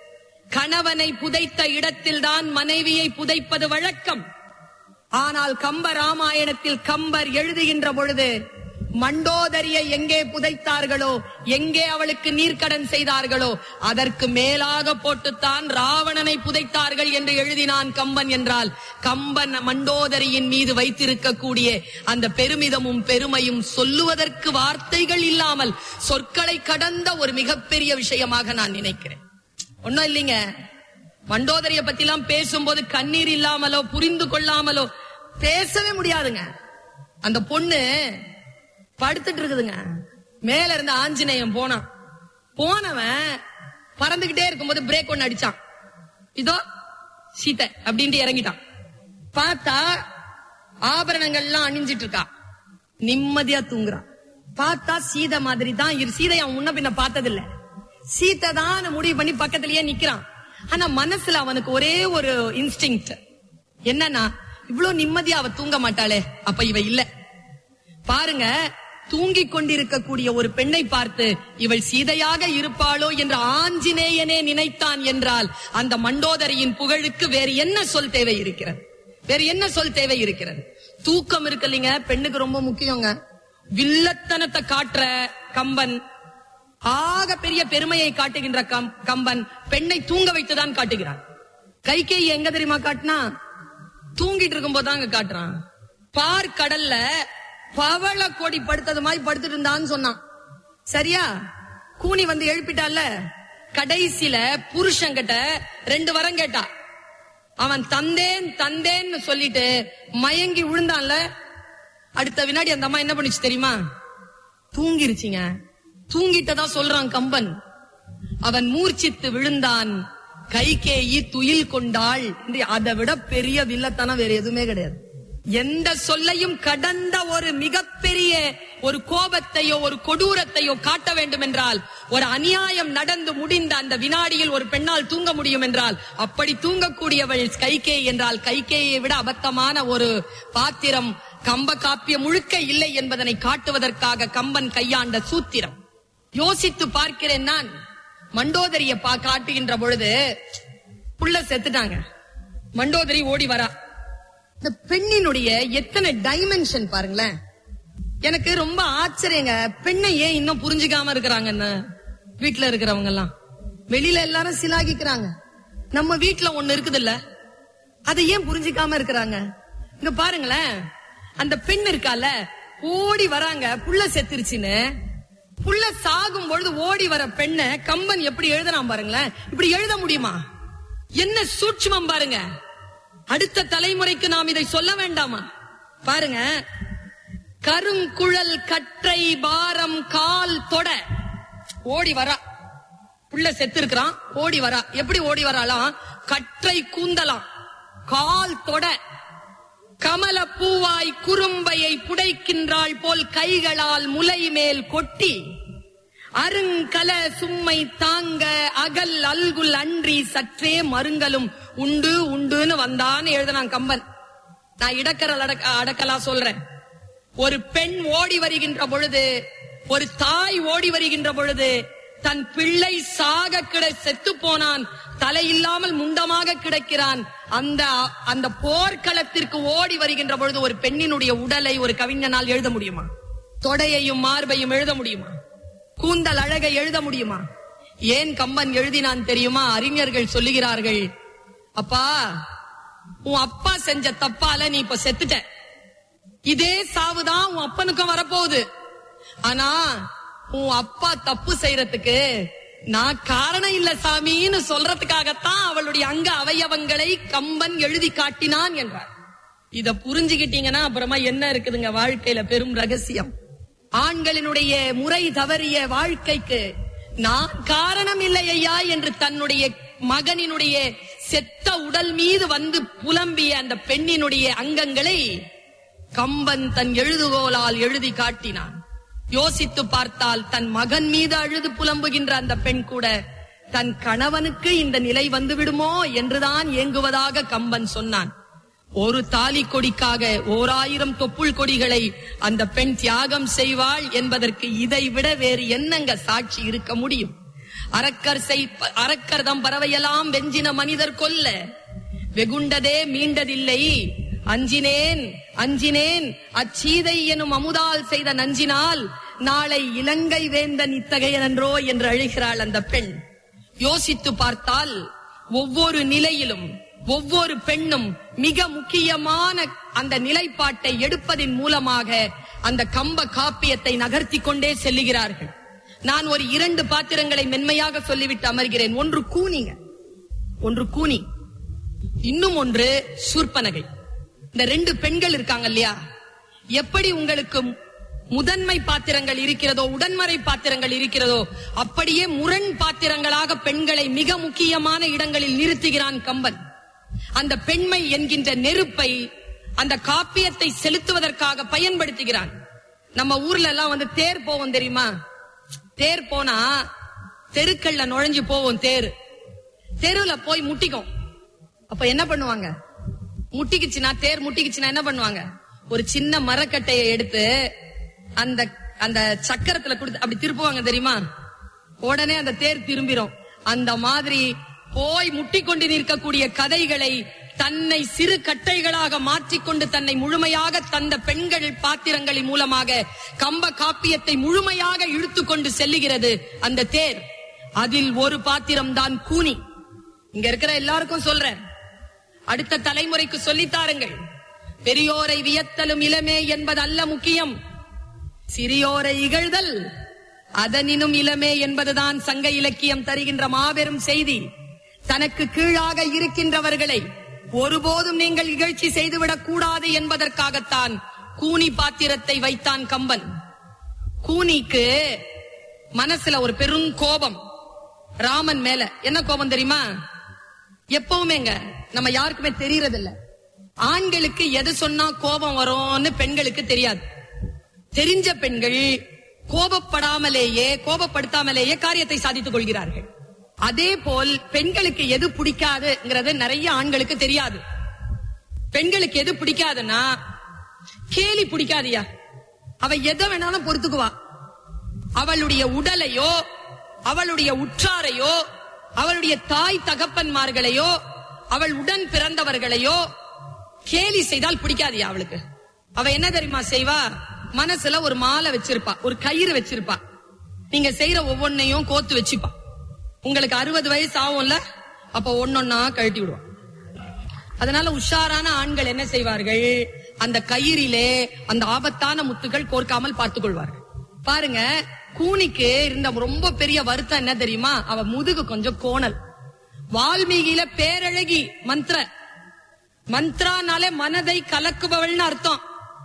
D: கணவனை புதைத்த இடத்தில்தான் மனைவியை புதைப்பது வழக்கம் ஆனால் கம்ப ராமாயணத்தில் கம்பர் எழுதுகின்ற பொழுது மண்டோதரியை எங்கே புதைத்தார்களோ எங்கே அவளுக்கு நீர்க்கடன் செய்தார்களோ அதற்கு மேலாக போட்டுத்தான் ராவணனை புதைத்தார்கள் என்று எழுதினான் கம்பன் என்றால் கம்பன் மண்டோதரியின் மீது வைத்திருக்கக்கூடிய அந்த பெருமிதமும் பெருமையும் சொல்லுவதற்கு வார்த்தைகள் இல்லாமல் சொற்களை கடந்த ஒரு மிகப்பெரிய விஷயமாக நான் நினைக்கிறேன் ஒண்ணும் இல்லைங்க மண்டோதரிய பத்தி எல்லாம் பேசும்போது கண்ணீர் இல்லாமலோ புரிந்து கொள்ளாமலோ பேசவே முடியாதுங்க அந்த பொண்ணு படுத்துட்டு இருக்குதுங்க மேல இருந்து ஆஞ்சநேயன் போனான் போனவன் பறந்துகிட்டே இருக்கும்போது பிரேக் ஒண்ணு அடிச்சான் இதோ சீத்தை அப்படின்ட்டு இறங்கிட்டான் பார்த்தா ஆபரணங்கள்லாம் அணிஞ்சிட்டு இருக்கா நிம்மதியா தூங்குறான் பார்த்தா சீதை மாதிரி தான் இரு சீதை அவன் முன்ன பின்ன பார்த்ததில்ல சீத்தை தான் முடிவு பண்ணி பக்கத்திலேயே நிக்கிறான் ஆனா மனசுல அவனுக்கு ஒரே ஒரு இன்ஸ்டிங் என்னன்னா இவ்வளவு நிம்மதியா அவ தூங்க மாட்டாளே அப்ப இவ இல்ல பாருங்க தூங்கிக் கொண்டிருக்கக்கூடிய ஒரு பெண்ணை பார்த்து இவள் சீதையாக இருப்பாளோ என்று ஆஞ்சநேயனே நினைத்தான் என்றால் அந்த மண்டோதரியின் புகழுக்கு வேறு என்ன சொல் தேவை இருக்கிறது வேறு என்ன சொல் தேவை இருக்கிறது தூக்கம் இருக்கு இல்லைங்க பெண்ணுக்கு ரொம்ப முக்கியங்க வில்லத்தனத்தை காட்டுற கம்பன் ஆக பெரிய பெருமையை காட்டுகின்ற கம்- கம்பன் பெண்ணை தூங்க வைத்துதான் காட்டுகிறான் கைகேயி எங்க தெரியுமா காட்டினா தூங்கிட்டு இருக்கும் போதாங்க காட்டுறான் பார் கடல்ல பவள கொடி படுத்தது மாதிரி படுத்துட்டு இருந்தான்னு சொன்னான் சரியா கூனி வந்து எழுப்பிட்டால கடைசியில புருஷன்கிட்ட ரெண்டு வரம் கேட்டா அவன் தந்தேன் தந்தேன்னு சொல்லிட்டு மயங்கி விழுந்தான்ல அடுத்த வினாடி அந்த அம்மா என்ன பண்ணுச்சு தெரியுமா தூங்கிருச்சுங்க தூங்கிட்டதா சொல்றான் கம்பன் அவன் மூர்ச்சித்து விழுந்தான் கைகேயி துயில் கொண்டாள் என்று அதை விட பெரிய வில்லத்தனம் வேற எதுவுமே கிடையாது எந்த சொல்லையும் கடந்த ஒரு மிகப்பெரிய ஒரு கோபத்தையோ ஒரு கொடூரத்தையோ காட்ட வேண்டும் என்றால் ஒரு அநியாயம் நடந்து முடிந்த அந்த வினாடியில் ஒரு பெண்ணால் தூங்க முடியும் என்றால் அப்படி தூங்கக்கூடியவள் கைகே என்றால் கைகேயை விட அபத்தமான ஒரு பாத்திரம் கம்ப காப்பிய முழுக்க இல்லை என்பதனை காட்டுவதற்காக கம்பன் கையாண்ட சூத்திரம் யோசித்து பார்க்கிறேன் நான் மண்டோதரிய பா காட்டுகின்ற பொழுது புள்ள செத்துட்டாங்க மண்டோதரி ஓடி வரா இந்த பெண்ணினுடைய எத்தனை டைமென்ஷன் பாருங்களேன் எனக்கு ரொம்ப ஆச்சரியங்க பெண்ணை ஏன் இன்னும் புரிஞ்சுக்காம இருக்கிறாங்கன்னு வீட்டுல இருக்கிறவங்க எல்லாம் வெளியில எல்லாரும் சிலாகிக்கிறாங்க நம்ம வீட்டுல ஒண்ணு இருக்குது இல்ல அதை ஏன் புரிஞ்சுக்காம இருக்கிறாங்க இங்க பாருங்களேன் அந்த பெண் இருக்கால ஓடி வராங்க புள்ள செத்துருச்சுன்னு புள்ள சாகும் பொழுது ஓடி வர பெண்ணை கம்பன் எப்படி எழுதுறான் பாருங்களேன் இப்படி எழுத முடியுமா என்ன சூட்சுமம் பாருங்க அடுத்த தலைமுறைக்கு நாம் இதை சொல்ல வேண்டாமா பாருங்க கருங்குழல் கற்றை பாரம் கால் தொட ஓடி வரா புள்ள செத்து இருக்கிறான் ஓடி வரா எப்படி ஓடி வராலாம் கற்றை கூந்தலாம் கால் தொட கமல பூவாய் குறும்பையை புடைக்கின்றாள் போல் கைகளால் முலை மேல் கொட்டி அருங்கல சும்மை தாங்க அகல் அல்குல் அன்றி சற்றே மருங்கலும் உண்டு உண்டுன்னு வந்தான்னு எழுதினான் கம்பன் நான் இடக்கரல் அடக்க அடக்கலா சொல்றேன் ஒரு பெண் ஓடி வருகின்ற பொழுது ஒரு தாய் ஓடி வருகின்ற பொழுது தன் பிள்ளை சாக கிட செத்து போனான் தலை இல்லாமல் முண்டமாக கிடக்கிறான் அந்த அந்த போர்க்களத்திற்கு ஓடி வருகின்ற பொழுது ஒரு பெண்ணினுடைய உடலை ஒரு கவிஞனால் எழுத முடியுமா தொடையையும் மார்பையும் எழுத முடியுமா கூந்தல் அழகை எழுத முடியுமா ஏன் கம்பன் எழுதினான் தெரியுமா அறிஞர்கள் சொல்லுகிறார்கள் அப்பா உன் அப்பா செஞ்ச தப்பால நீ இப்ப செத்துட்ட இதே சாவுதான் உன் அப்பனுக்கும் வரப்போகுது ஆனா உன் அப்பா தப்பு செய்யறதுக்கு நான் காரணம் இல்ல சாமின்னு சொல்றதுக்காகத்தான் அவளுடைய அங்க அவயவங்களை கம்பன் எழுதி காட்டினான் என்றார் இத புரிஞ்சுகிட்டீங்கன்னா அப்புறமா என்ன இருக்குதுங்க வாழ்க்கையில பெரும் ரகசியம் ஆண்களினுடைய முறை தவறிய வாழ்க்கைக்கு நான் காரணம் இல்லை ஐயா என்று தன்னுடைய மகனினுடைய செத்த உடல் மீது வந்து புலம்பிய அந்த பெண்ணினுடைய அங்கங்களை கம்பன் தன் எழுதுகோலால் எழுதி காட்டினான் யோசித்து பார்த்தால் தன் மகன் மீது அழுது புலம்புகின்ற அந்த பெண் கூட தன் கணவனுக்கு இந்த நிலை வந்து விடுமோ என்றுதான் ஏங்குவதாக கம்பன் சொன்னான் ஒரு தாலி கொடிக்காக ஓர் ஆயிரம் தொப்புள் கொடிகளை அந்த பெண் தியாகம் செய்வாள் என்பதற்கு இதை விட வேறு என்னங்க சாட்சி இருக்க முடியும் அரக்கர் செய் அரக்கர் தம் பறவையெல்லாம் வெஞ்சின மனிதர் கொல்ல வெகுண்டதே மீண்டதில்லை அஞ்சினேன் அஞ்சினேன் அச்சீதை எனும் அமுதால் செய்த நஞ்சினால் நாளை இலங்கை வேந்தன் இத்தகையனன்றோ என்று அழுகிறாள் அந்த பெண் யோசித்து பார்த்தால் ஒவ்வொரு நிலையிலும் ஒவ்வொரு பெண்ணும் மிக முக்கியமான அந்த நிலைப்பாட்டை எடுப்பதின் மூலமாக அந்த கம்ப காப்பியத்தை நகர்த்தி கொண்டே செல்லுகிறார்கள் நான் ஒரு இரண்டு பாத்திரங்களை மென்மையாக சொல்லிவிட்டு அமர்கிறேன் ஒன்று கூனிங்க ஒன்று கூனி இன்னும் ஒன்று சூர்பனகை இந்த ரெண்டு பெண்கள் இருக்காங்க இல்லையா எப்படி உங்களுக்கு முதன்மை பாத்திரங்கள் இருக்கிறதோ உடன்மறை பாத்திரங்கள் இருக்கிறதோ அப்படியே முரண் பாத்திரங்களாக பெண்களை மிக முக்கியமான இடங்களில் நிறுத்துகிறான் கம்பன் அந்த பெண்மை என்கின்ற நெருப்பை அந்த காப்பியத்தை செலுத்துவதற்காக பயன்படுத்துகிறான் நம்ம ஊர்ல எல்லாம் வந்து தேர் போவோம் தெரியுமா தேர் போனா தெருக்கள்ல நுழைஞ்சு போவோம் தேர் தெருவுல போய் முட்டிக்கும் அப்ப என்ன பண்ணுவாங்க முட்டிக்குச்சுன்னா தேர் முட்டிக்குச்சுன்னா என்ன பண்ணுவாங்க ஒரு சின்ன மரக்கட்டையை எடுத்து அந்த அந்த சக்கரத்துல கொடுத்து அப்படி திருப்புவாங்க தெரியுமா உடனே அந்த தேர் திரும்பிரும் அந்த மாதிரி போய் முட்டிக்கொண்டு நிற்கக்கூடிய கதைகளை தன்னை சிறு கட்டைகளாக மாற்றிக்கொண்டு தன்னை முழுமையாக தந்த பெண்கள் பாத்திரங்களின் மூலமாக கம்ப காப்பியத்தை முழுமையாக இழுத்துக்கொண்டு செல்லுகிறது அந்த தேர் அதில் ஒரு பாத்திரம் தான் கூனி இங்க இருக்கிற எல்லாருக்கும் சொல்றேன் அடுத்த தலைமுறைக்கு சொல்லித்தாருங்கள் பெரியோரை வியத்தலும் இளமே என்பது அல்ல முக்கியம் சிறியோரை இகழ்தல் அதனினும் இளமே என்பதுதான் சங்க இலக்கியம் தருகின்ற மாபெரும் செய்தி தனக்கு கீழாக இருக்கின்றவர்களை ஒருபோதும் நீங்கள் இகழ்ச்சி செய்துவிடக் கூடாது என்பதற்காகத்தான் கூனி பாத்திரத்தை வைத்தான் கம்பன் கூனிக்கு மனசுல ஒரு பெரும் கோபம் ராமன் மேல என்ன கோபம் தெரியுமா எப்பவுமேங்க நம்ம யாருக்குமே தெரியறது இல்ல ஆண்களுக்கு எது சொன்னா கோபம் வரும்னு பெண்களுக்கு தெரியாது தெரிஞ்ச பெண்கள் கோபப்படாமலேயே கோபப்படுத்தாமலேயே காரியத்தை சாதித்துக் கொள்கிறார்கள் அதே போல் பெண்களுக்கு எது பிடிக்காதுங்கிறது நிறைய ஆண்களுக்கு தெரியாது பெண்களுக்கு எது பிடிக்காதுன்னா கேலி பிடிக்காதியா அவ எதை வேணாலும் பொறுத்துக்குவா அவளுடைய உடலையோ அவளுடைய உற்றாரையோ அவளுடைய தாய் தகப்பன்மார்களையோ அவள் உடன் பிறந்தவர்களையோ கேலி செய்தால் பிடிக்காதியா அவளுக்கு அவ என்ன தெரியுமா செய்வா மனசுல ஒரு மாலை வச்சிருப்பா ஒரு கயிறு வச்சிருப்பா நீங்க செய்யற ஒவ்வொன்னையும் கோத்து வச்சுப்பா உங்களுக்கு அறுபது வயசு ஆகும்ல அப்ப ஒன்னொன்னா கழட்டி விடுவா அதனால உஷாரான ஆண்கள் என்ன செய்வார்கள் அந்த கயிறிலே அந்த ஆபத்தான முத்துகள் கோர்க்காமல் பார்த்துக் கொள்வார்கள் பாருங்க கூனிக்கு இருந்த ரொம்ப பெரிய வருத்தம் என்ன தெரியுமா அவ முதுகு கொஞ்சம் கோணல் வால்மீகியில பேரழகி மந்த்ர மந்த்ரானாலே மனதை கலக்குபவள்னு அர்த்தம்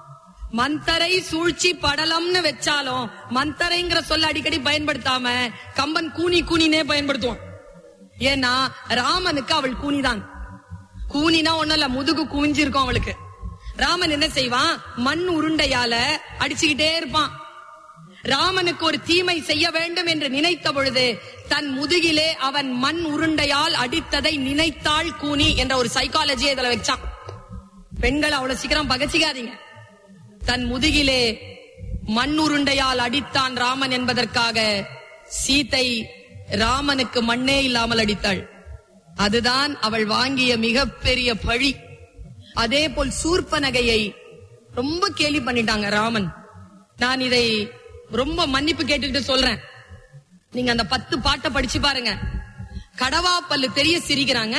D: மந்தரை சூழ்ச்சி படலம்னு வச்சாலும் மந்தரைங்கிற சொல்ல அடிக்கடி பயன்படுத்தாம கம்பன் கூனி கூனினே பயன்படுத்துவான் ஏன்னா ராமனுக்கு அவள் கூனிதான் கூனினா ஒண்ணும் இல்ல முதுகு குவிஞ்சிருக்கும் அவளுக்கு ராமன் என்ன செய்வான் மண் உருண்டையால அடிச்சுக்கிட்டே இருப்பான் ராமனுக்கு ஒரு தீமை செய்ய வேண்டும் என்று நினைத்த பொழுது தன் முதுகிலே அவன் மண் உருண்டையால் அடித்ததை நினைத்தாள் கூனி என்ற ஒரு சைக்காலஜியை இதுல வச்சான் பெண்கள் அவ்வளவு சீக்கிரம் பகச்சிக்காதீங்க தன் முதுகிலே மண் உருண்டையால் அடித்தான் ராமன் என்பதற்காக சீதை ராமனுக்கு மண்ணே இல்லாமல் அடித்தாள் அதுதான் அவள் வாங்கிய மிகப்பெரிய பழி அதே போல் சூர்பனகையை ரொம்ப கேலி பண்ணிட்டாங்க ராமன் நான் இதை ரொம்ப மன்னிப்பு கேட்டுக்கிட்டு சொல்றேன் நீங்க அந்த பத்து பாட்டை படிச்சு பாருங்க கடவா பல்லு தெரிய சிரிக்கிறாங்க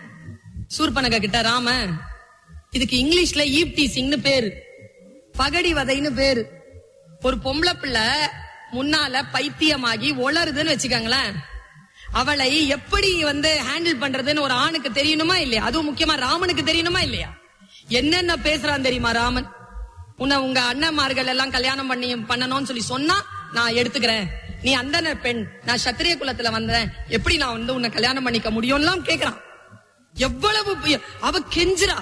D: சூர்பனக கிட்ட ராம இதுக்கு இங்கிலீஷ்ல ஈப்டீசிங்னு பேரு பகடி வதைன்னு பேரு ஒரு பொம்பளை பிள்ளை முன்னால பைத்தியமாகி ஒளருதுன்னு வச்சுக்கோங்களேன் அவளை எப்படி வந்து ஹேண்டில் பண்றதுன்னு ஒரு ஆணுக்கு தெரியணுமா இல்லையா அதுவும் முக்கியமா ராமனுக்கு தெரியணுமா இல்லையா என்னென்ன பேசுறான் தெரியுமா ராமன் உன்னை உங்க அண்ணன்மார்கள் எல்லாம் கல்யாணம் பண்ணி பண்ணணும்னு சொல்லி சொன்னா நான் எடுத்துக்கிறேன் நீ அந்தன பெண் நான் சத்திரிய குலத்துல வந்தேன் எப்படி நான் வந்து உன்னை கல்யாணம் பண்ணிக்க முடியும்லாம் கேக்குறான் எவ்வளவு பெரிய- அவ கெஞ்சுறா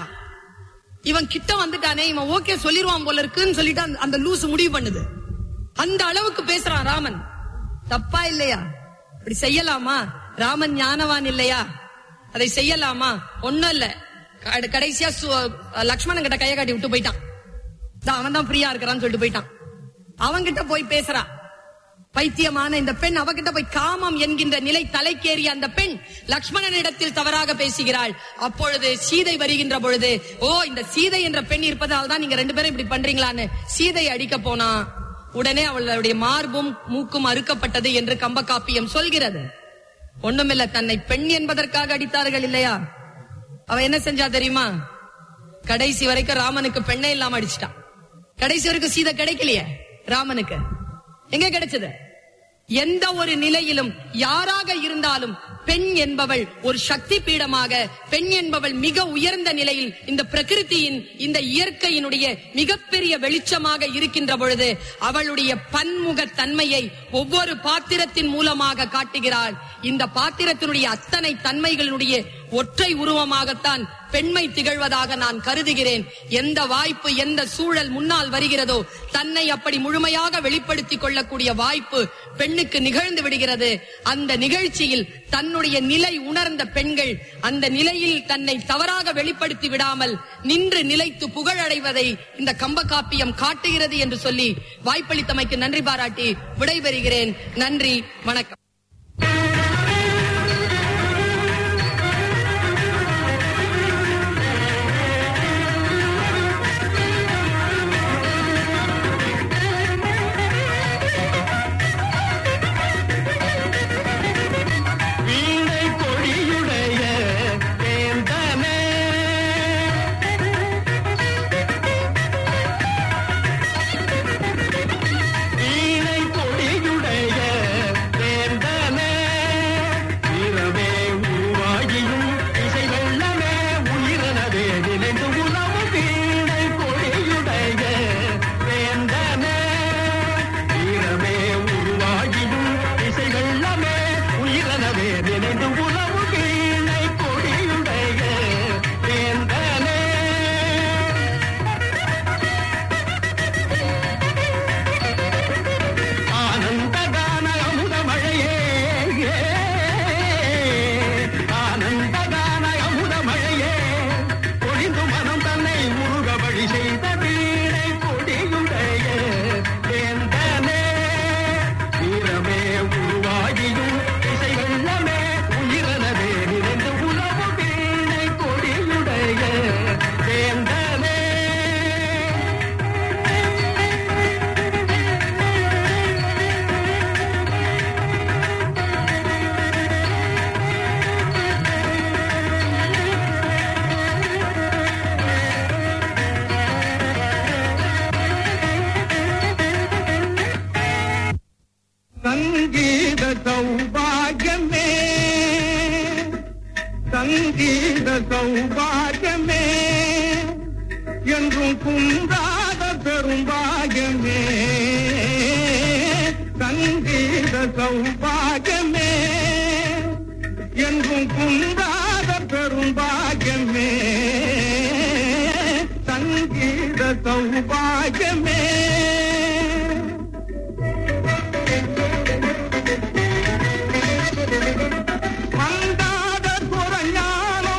D: இவன் கிட்ட வந்துட்டானே இவன் ஓகே சொல்லிருவான் போல இருக்குன்னு சொல்லிட்டு அந்த- அந்த லூசு முடிவு பண்ணுது அந்த அளவுக்கு பேசுறான் ராமன் தப்பா இல்லையா இப்படி செய்யலாமா ராமன் ஞானவான் இல்லையா அதை செய்யலாமா ஒண்ணும் இல்ல கட- கடைசியா சு- லக்ஷ்மணன் கிட்ட கைய காட்டி விட்டு போயிட்டான் அவன் தான் ஃப்ரீயா இருக்கிறான்னு சொல்லிட்டு போயிட்டான் அவன்கிட்ட போய் பேசுறா பைத்தியமான இந்த பெண் அவகிட்ட போய் காமம் என்கின்ற நிலை தலைக்கேறிய அந்த பெண் லக்ஷ்மணனிடத்தில் தவறாக பேசுகிறாள் அப்பொழுது சீதை வருகின்ற பொழுது ஓ இந்த சீதை என்ற பெண் இருப்பதால் தான் நீங்க ரெண்டு பேரும் இப்படி பண்றீங்களான்னு சீதை அடிக்க போனா உடனே அவளுடைய மார்பும் மூக்கும் அறுக்கப்பட்டது என்று கம்பகாப்பியம் சொல்கிறது ஒண்ணுமில்ல தன்னை பெண் என்பதற்காக அடித்தார்கள் இல்லையா அவ என்ன செஞ்சா தெரியுமா கடைசி வரைக்கும் ராமனுக்கு பெண்ணே இல்லாம அடிச்சிட்டான் கடைசி வரைக்கும் சீதை கிடைக்கலையே ராமனுக்கு எங்க கிடைச்சது எந்த ஒரு நிலையிலும் யாராக இருந்தாலும் பெண் என்பவள் ஒரு சக்தி பீடமாக பெண் என்பவள் மிக உயர்ந்த நிலையில் இந்த பிரகிருதியின் இந்த இயற்கையினுடைய மிகப்பெரிய வெளிச்சமாக இருக்கின்ற பொழுது அவளுடைய பன்முக தன்மையை ஒவ்வொரு பாத்திரத்தின் மூலமாக காட்டுகிறாள் இந்த பாத்திரத்தினுடைய அத்தனை தன்மைகளினுடைய ஒற்றை உருவமாகத்தான் பெண்மை திகழ்வதாக நான் கருதுகிறேன் எந்த வாய்ப்பு எந்த சூழல் முன்னால் வருகிறதோ தன்னை அப்படி முழுமையாக வெளிப்படுத்திக் கொள்ளக்கூடிய வாய்ப்பு பெண்ணுக்கு நிகழ்ந்து விடுகிறது அந்த நிகழ்ச்சியில் தன்னுடைய நிலை உணர்ந்த பெண்கள் அந்த நிலையில் தன்னை தவறாக வெளிப்படுத்தி விடாமல் நின்று நிலைத்து புகழடைவதை இந்த கம்பகாப்பியம் காட்டுகிறது என்று சொல்லி வாய்ப்பளித்தமைக்கு நன்றி பாராட்டி விடைபெறுகிறேன் நன்றி வணக்கம்
B: வீணை கொடியுடைய வேந்தனே வீணை கொடியுடைய வேந்தனே சௌபாகியமே சங்கீத சௌபாகியமே என்றும் குன்றாத பெரும்பாகியமே சங்கீத சௌபாகியமே என்றும் குன்றாத பெரும்பாகியமே சங்கீத சௌபாகியமே மந்தாத குரஞானோ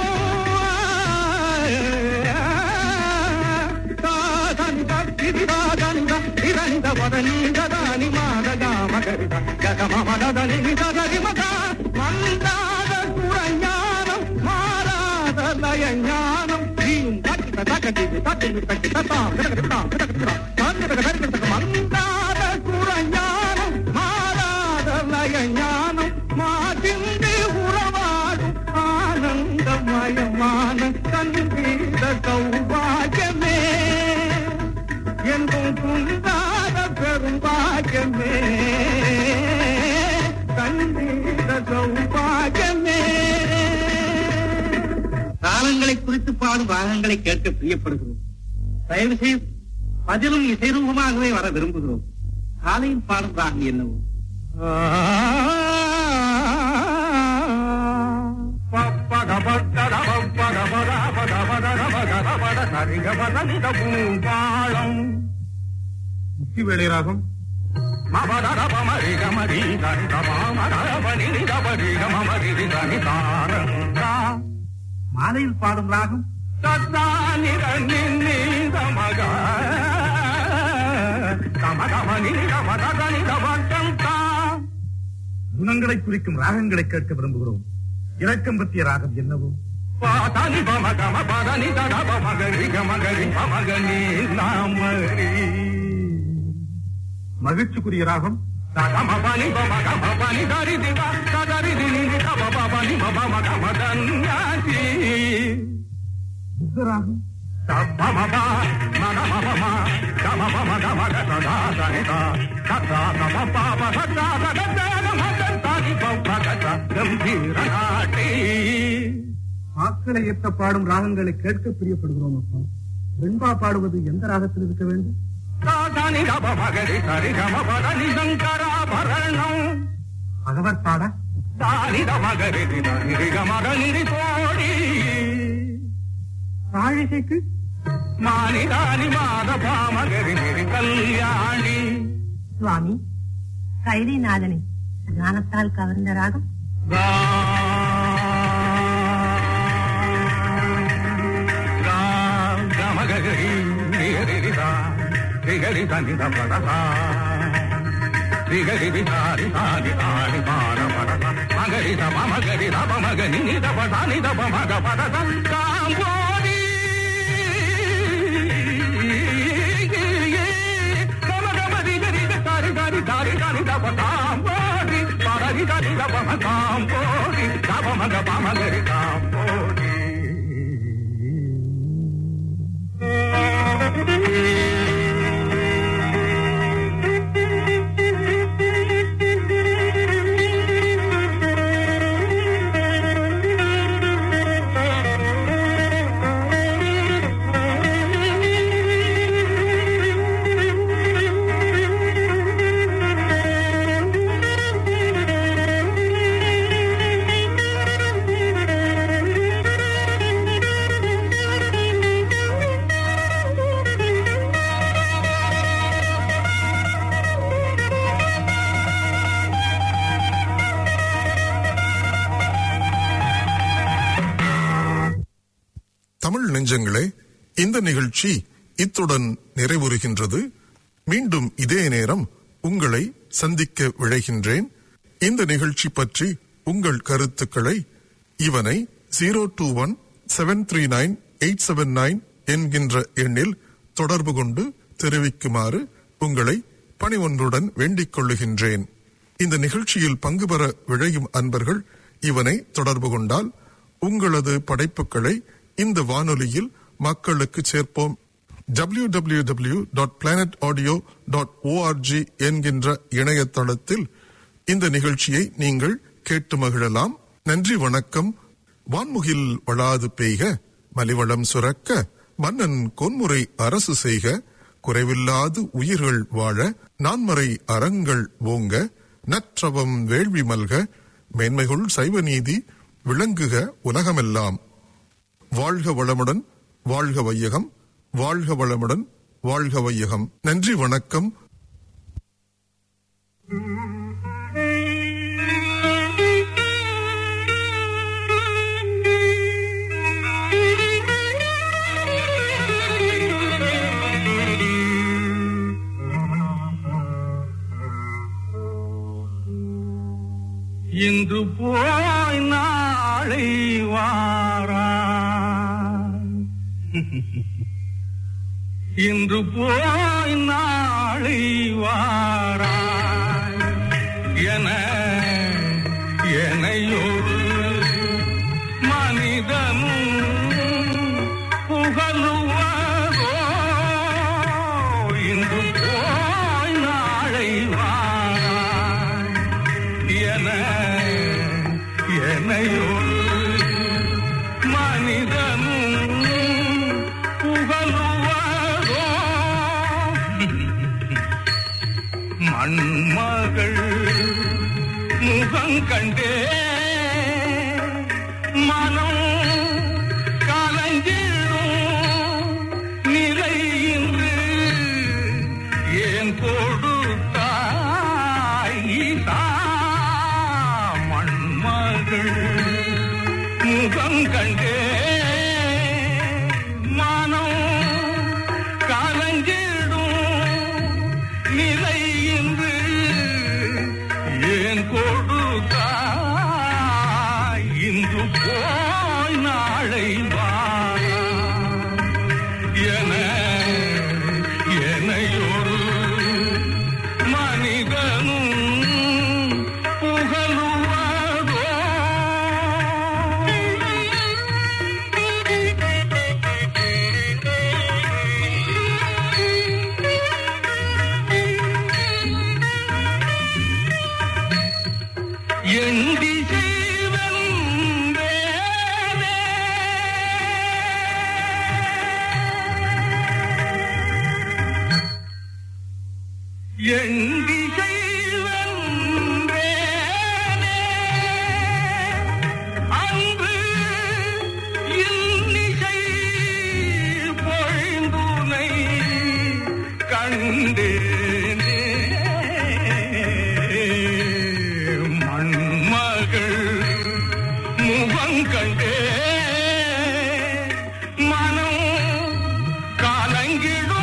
B: தாதந்த திரிவாதந்த திரண்ட வதனீததானி மாதகாமகரித கதமமதனி நிததரிமத மந்தாத குரஞானம் மாறாத லயஞானம் நீயும் தக்கித தக்கடி தக்கிது தக்கி தத்தாம் கிடக்கிட்டாம் கிடக்கிட்டாம் தங்கிட கருக்கிட்ட மந்தாத குரஞானம் மாறாத லயஞானம் மாதிந்து உறவாடும் ஆனந்தமயமான சங்கீத சௌபாகியமே என்றும் துண்டாத பெரும்பாகியமே சங்கீத சௌபாகியமே
E: காலங்களை குறித்து பாடும் ராகங்களை கேட்க பிரியப்படுகிறோம் தயவு செய்து பதிலும் இசைரூபமாகவே வர விரும்புகிறோம் காலையில் பாடும் ராகம் என்னவோ
B: வேலை ராகம்
E: மாலையில் பாடும் ராகம்
B: குணங்களை குறிக்கும் ராகங்களை கேட்க விரும்புகிறோம் இரக்கம் பற்றிய ராகம் என்னவோ
F: பாதானி பம கம பாதானி தடா பமகரி கமகரி பமகனி நாமரி
B: மகிழ்ச்சிக்குரிய ராகம்
F: கம பனி பம கம பனி தரி திவா கதரி தினி கம பபனி பம கம தன்யாசி
B: புத்தராகம்
F: தப்பம பா மன மம மா கம பம கம கதா தனிதா கதா கம பாப கதா கதா கம தனி பௌப கதா கம்பீர நாட்டி
B: ஆக்களை ஏற்ற பாடும் ராகங்களை கேட்க பிரியப்படுகிறோம் அப்பா வெண்பா பாடுவது எந்த ராகத்தில் இருக்க வேண்டும்
F: தாதானி ரப மகரி சரி கம பரணி சங்கராபரணம்
B: பகவத் பாட
F: தானித மகரி நிரிக மகனிரி கோடி
B: தாழிசைக்கு
F: மானிதானி மாத பாமகரி நிரி கல்யாணி
G: சுவாமி கைரிநாதனை ஞானத்தால் கவர்ந்த ராகம்
F: கா கா கமகரி நிரிதா ரிகரி தனித படதா ரிகரி விதாரி தாரி தாரி பாட படதா மகரி தப மகரி தப மகனி நித பதானி தப மக படதா காம்போடி கம கம ரிகரி தாரி தாரி தாரி தாரி தப காம்போடி படரி தாரி தப ம காம்போடி தப மக பமகரி காம்போடி
C: தமிழ் நெஞ்சங்களே இந்த நிகழ்ச்சி இத்துடன் நிறைவுறுகின்றது மீண்டும் இதே நேரம் உங்களை சந்திக்க விழைகின்றேன் இந்த நிகழ்ச்சி பற்றி உங்கள் கருத்துக்களை இவனை zero two one seven three nine eight seven nine என்கின்ற எண்ணில் தொடர்பு கொண்டு தெரிவிக்குமாறு உங்களை பணிவொன்றுடன் வேண்டிக் கொள்ளுகின்றேன் இந்த நிகழ்ச்சியில் பங்கு பெற விழையும் அன்பர்கள் இவனை தொடர்பு கொண்டால் உங்களது படைப்புகளை இந்த வானொலியில் மக்களுக்கு சேர்ப்போம் W W W dot planet audio dot ORG என்கின்ற இணையதளத்தில் இந்த நிகழ்ச்சியை நீங்கள் கேட்டு மகிழலாம் நன்றி வணக்கம் வான்முகில் வளாது பெய்க மலிவளம் சுரக்க மன்னன் கொன்முறை அரசு செய்க குறைவில்லாது உயிர்கள் வாழ நான்மறை அறங்கள் ஓங்க நற்றவம் வேள்வி மல்க மேன்மைகுள் சைவ நீதி விளங்குக உலகமெல்லாம் வாழ்க வளமுடன் வாழ்க வையகம் வாழ்க வளமுடன் வாழ்க வையகம் நன்றி வணக்கம்
F: இன்று போய் நாளை வாரா இன்று போய் நாளை வாரா என எனையொரு மனிதனும் புகழுவதோ இன்று போய் நாளை வாரா என எனையொரு மனிதனும் புகழுவதோ மண்மகள் முகம் கண்டே மனம் கலங்கிடும் நிலை இன்று ஏன் கொடுத்தாய் ஈசா மண்மகள் முகம் கண்டே மனம் கலங்கிடும் நிலை இன்று ஏன் கொடுத்தாய் இன்று போய் நாளை வாரா என எனையொரு மனிதனும் புகழுவதோ எண்டி செய்வன் எண்டி செய்வன் அன்பு இன்னிசை பொழிந்துனை கண்டேனே மண்மகள் முகம் கண்டே மனம் காலங்கிடும்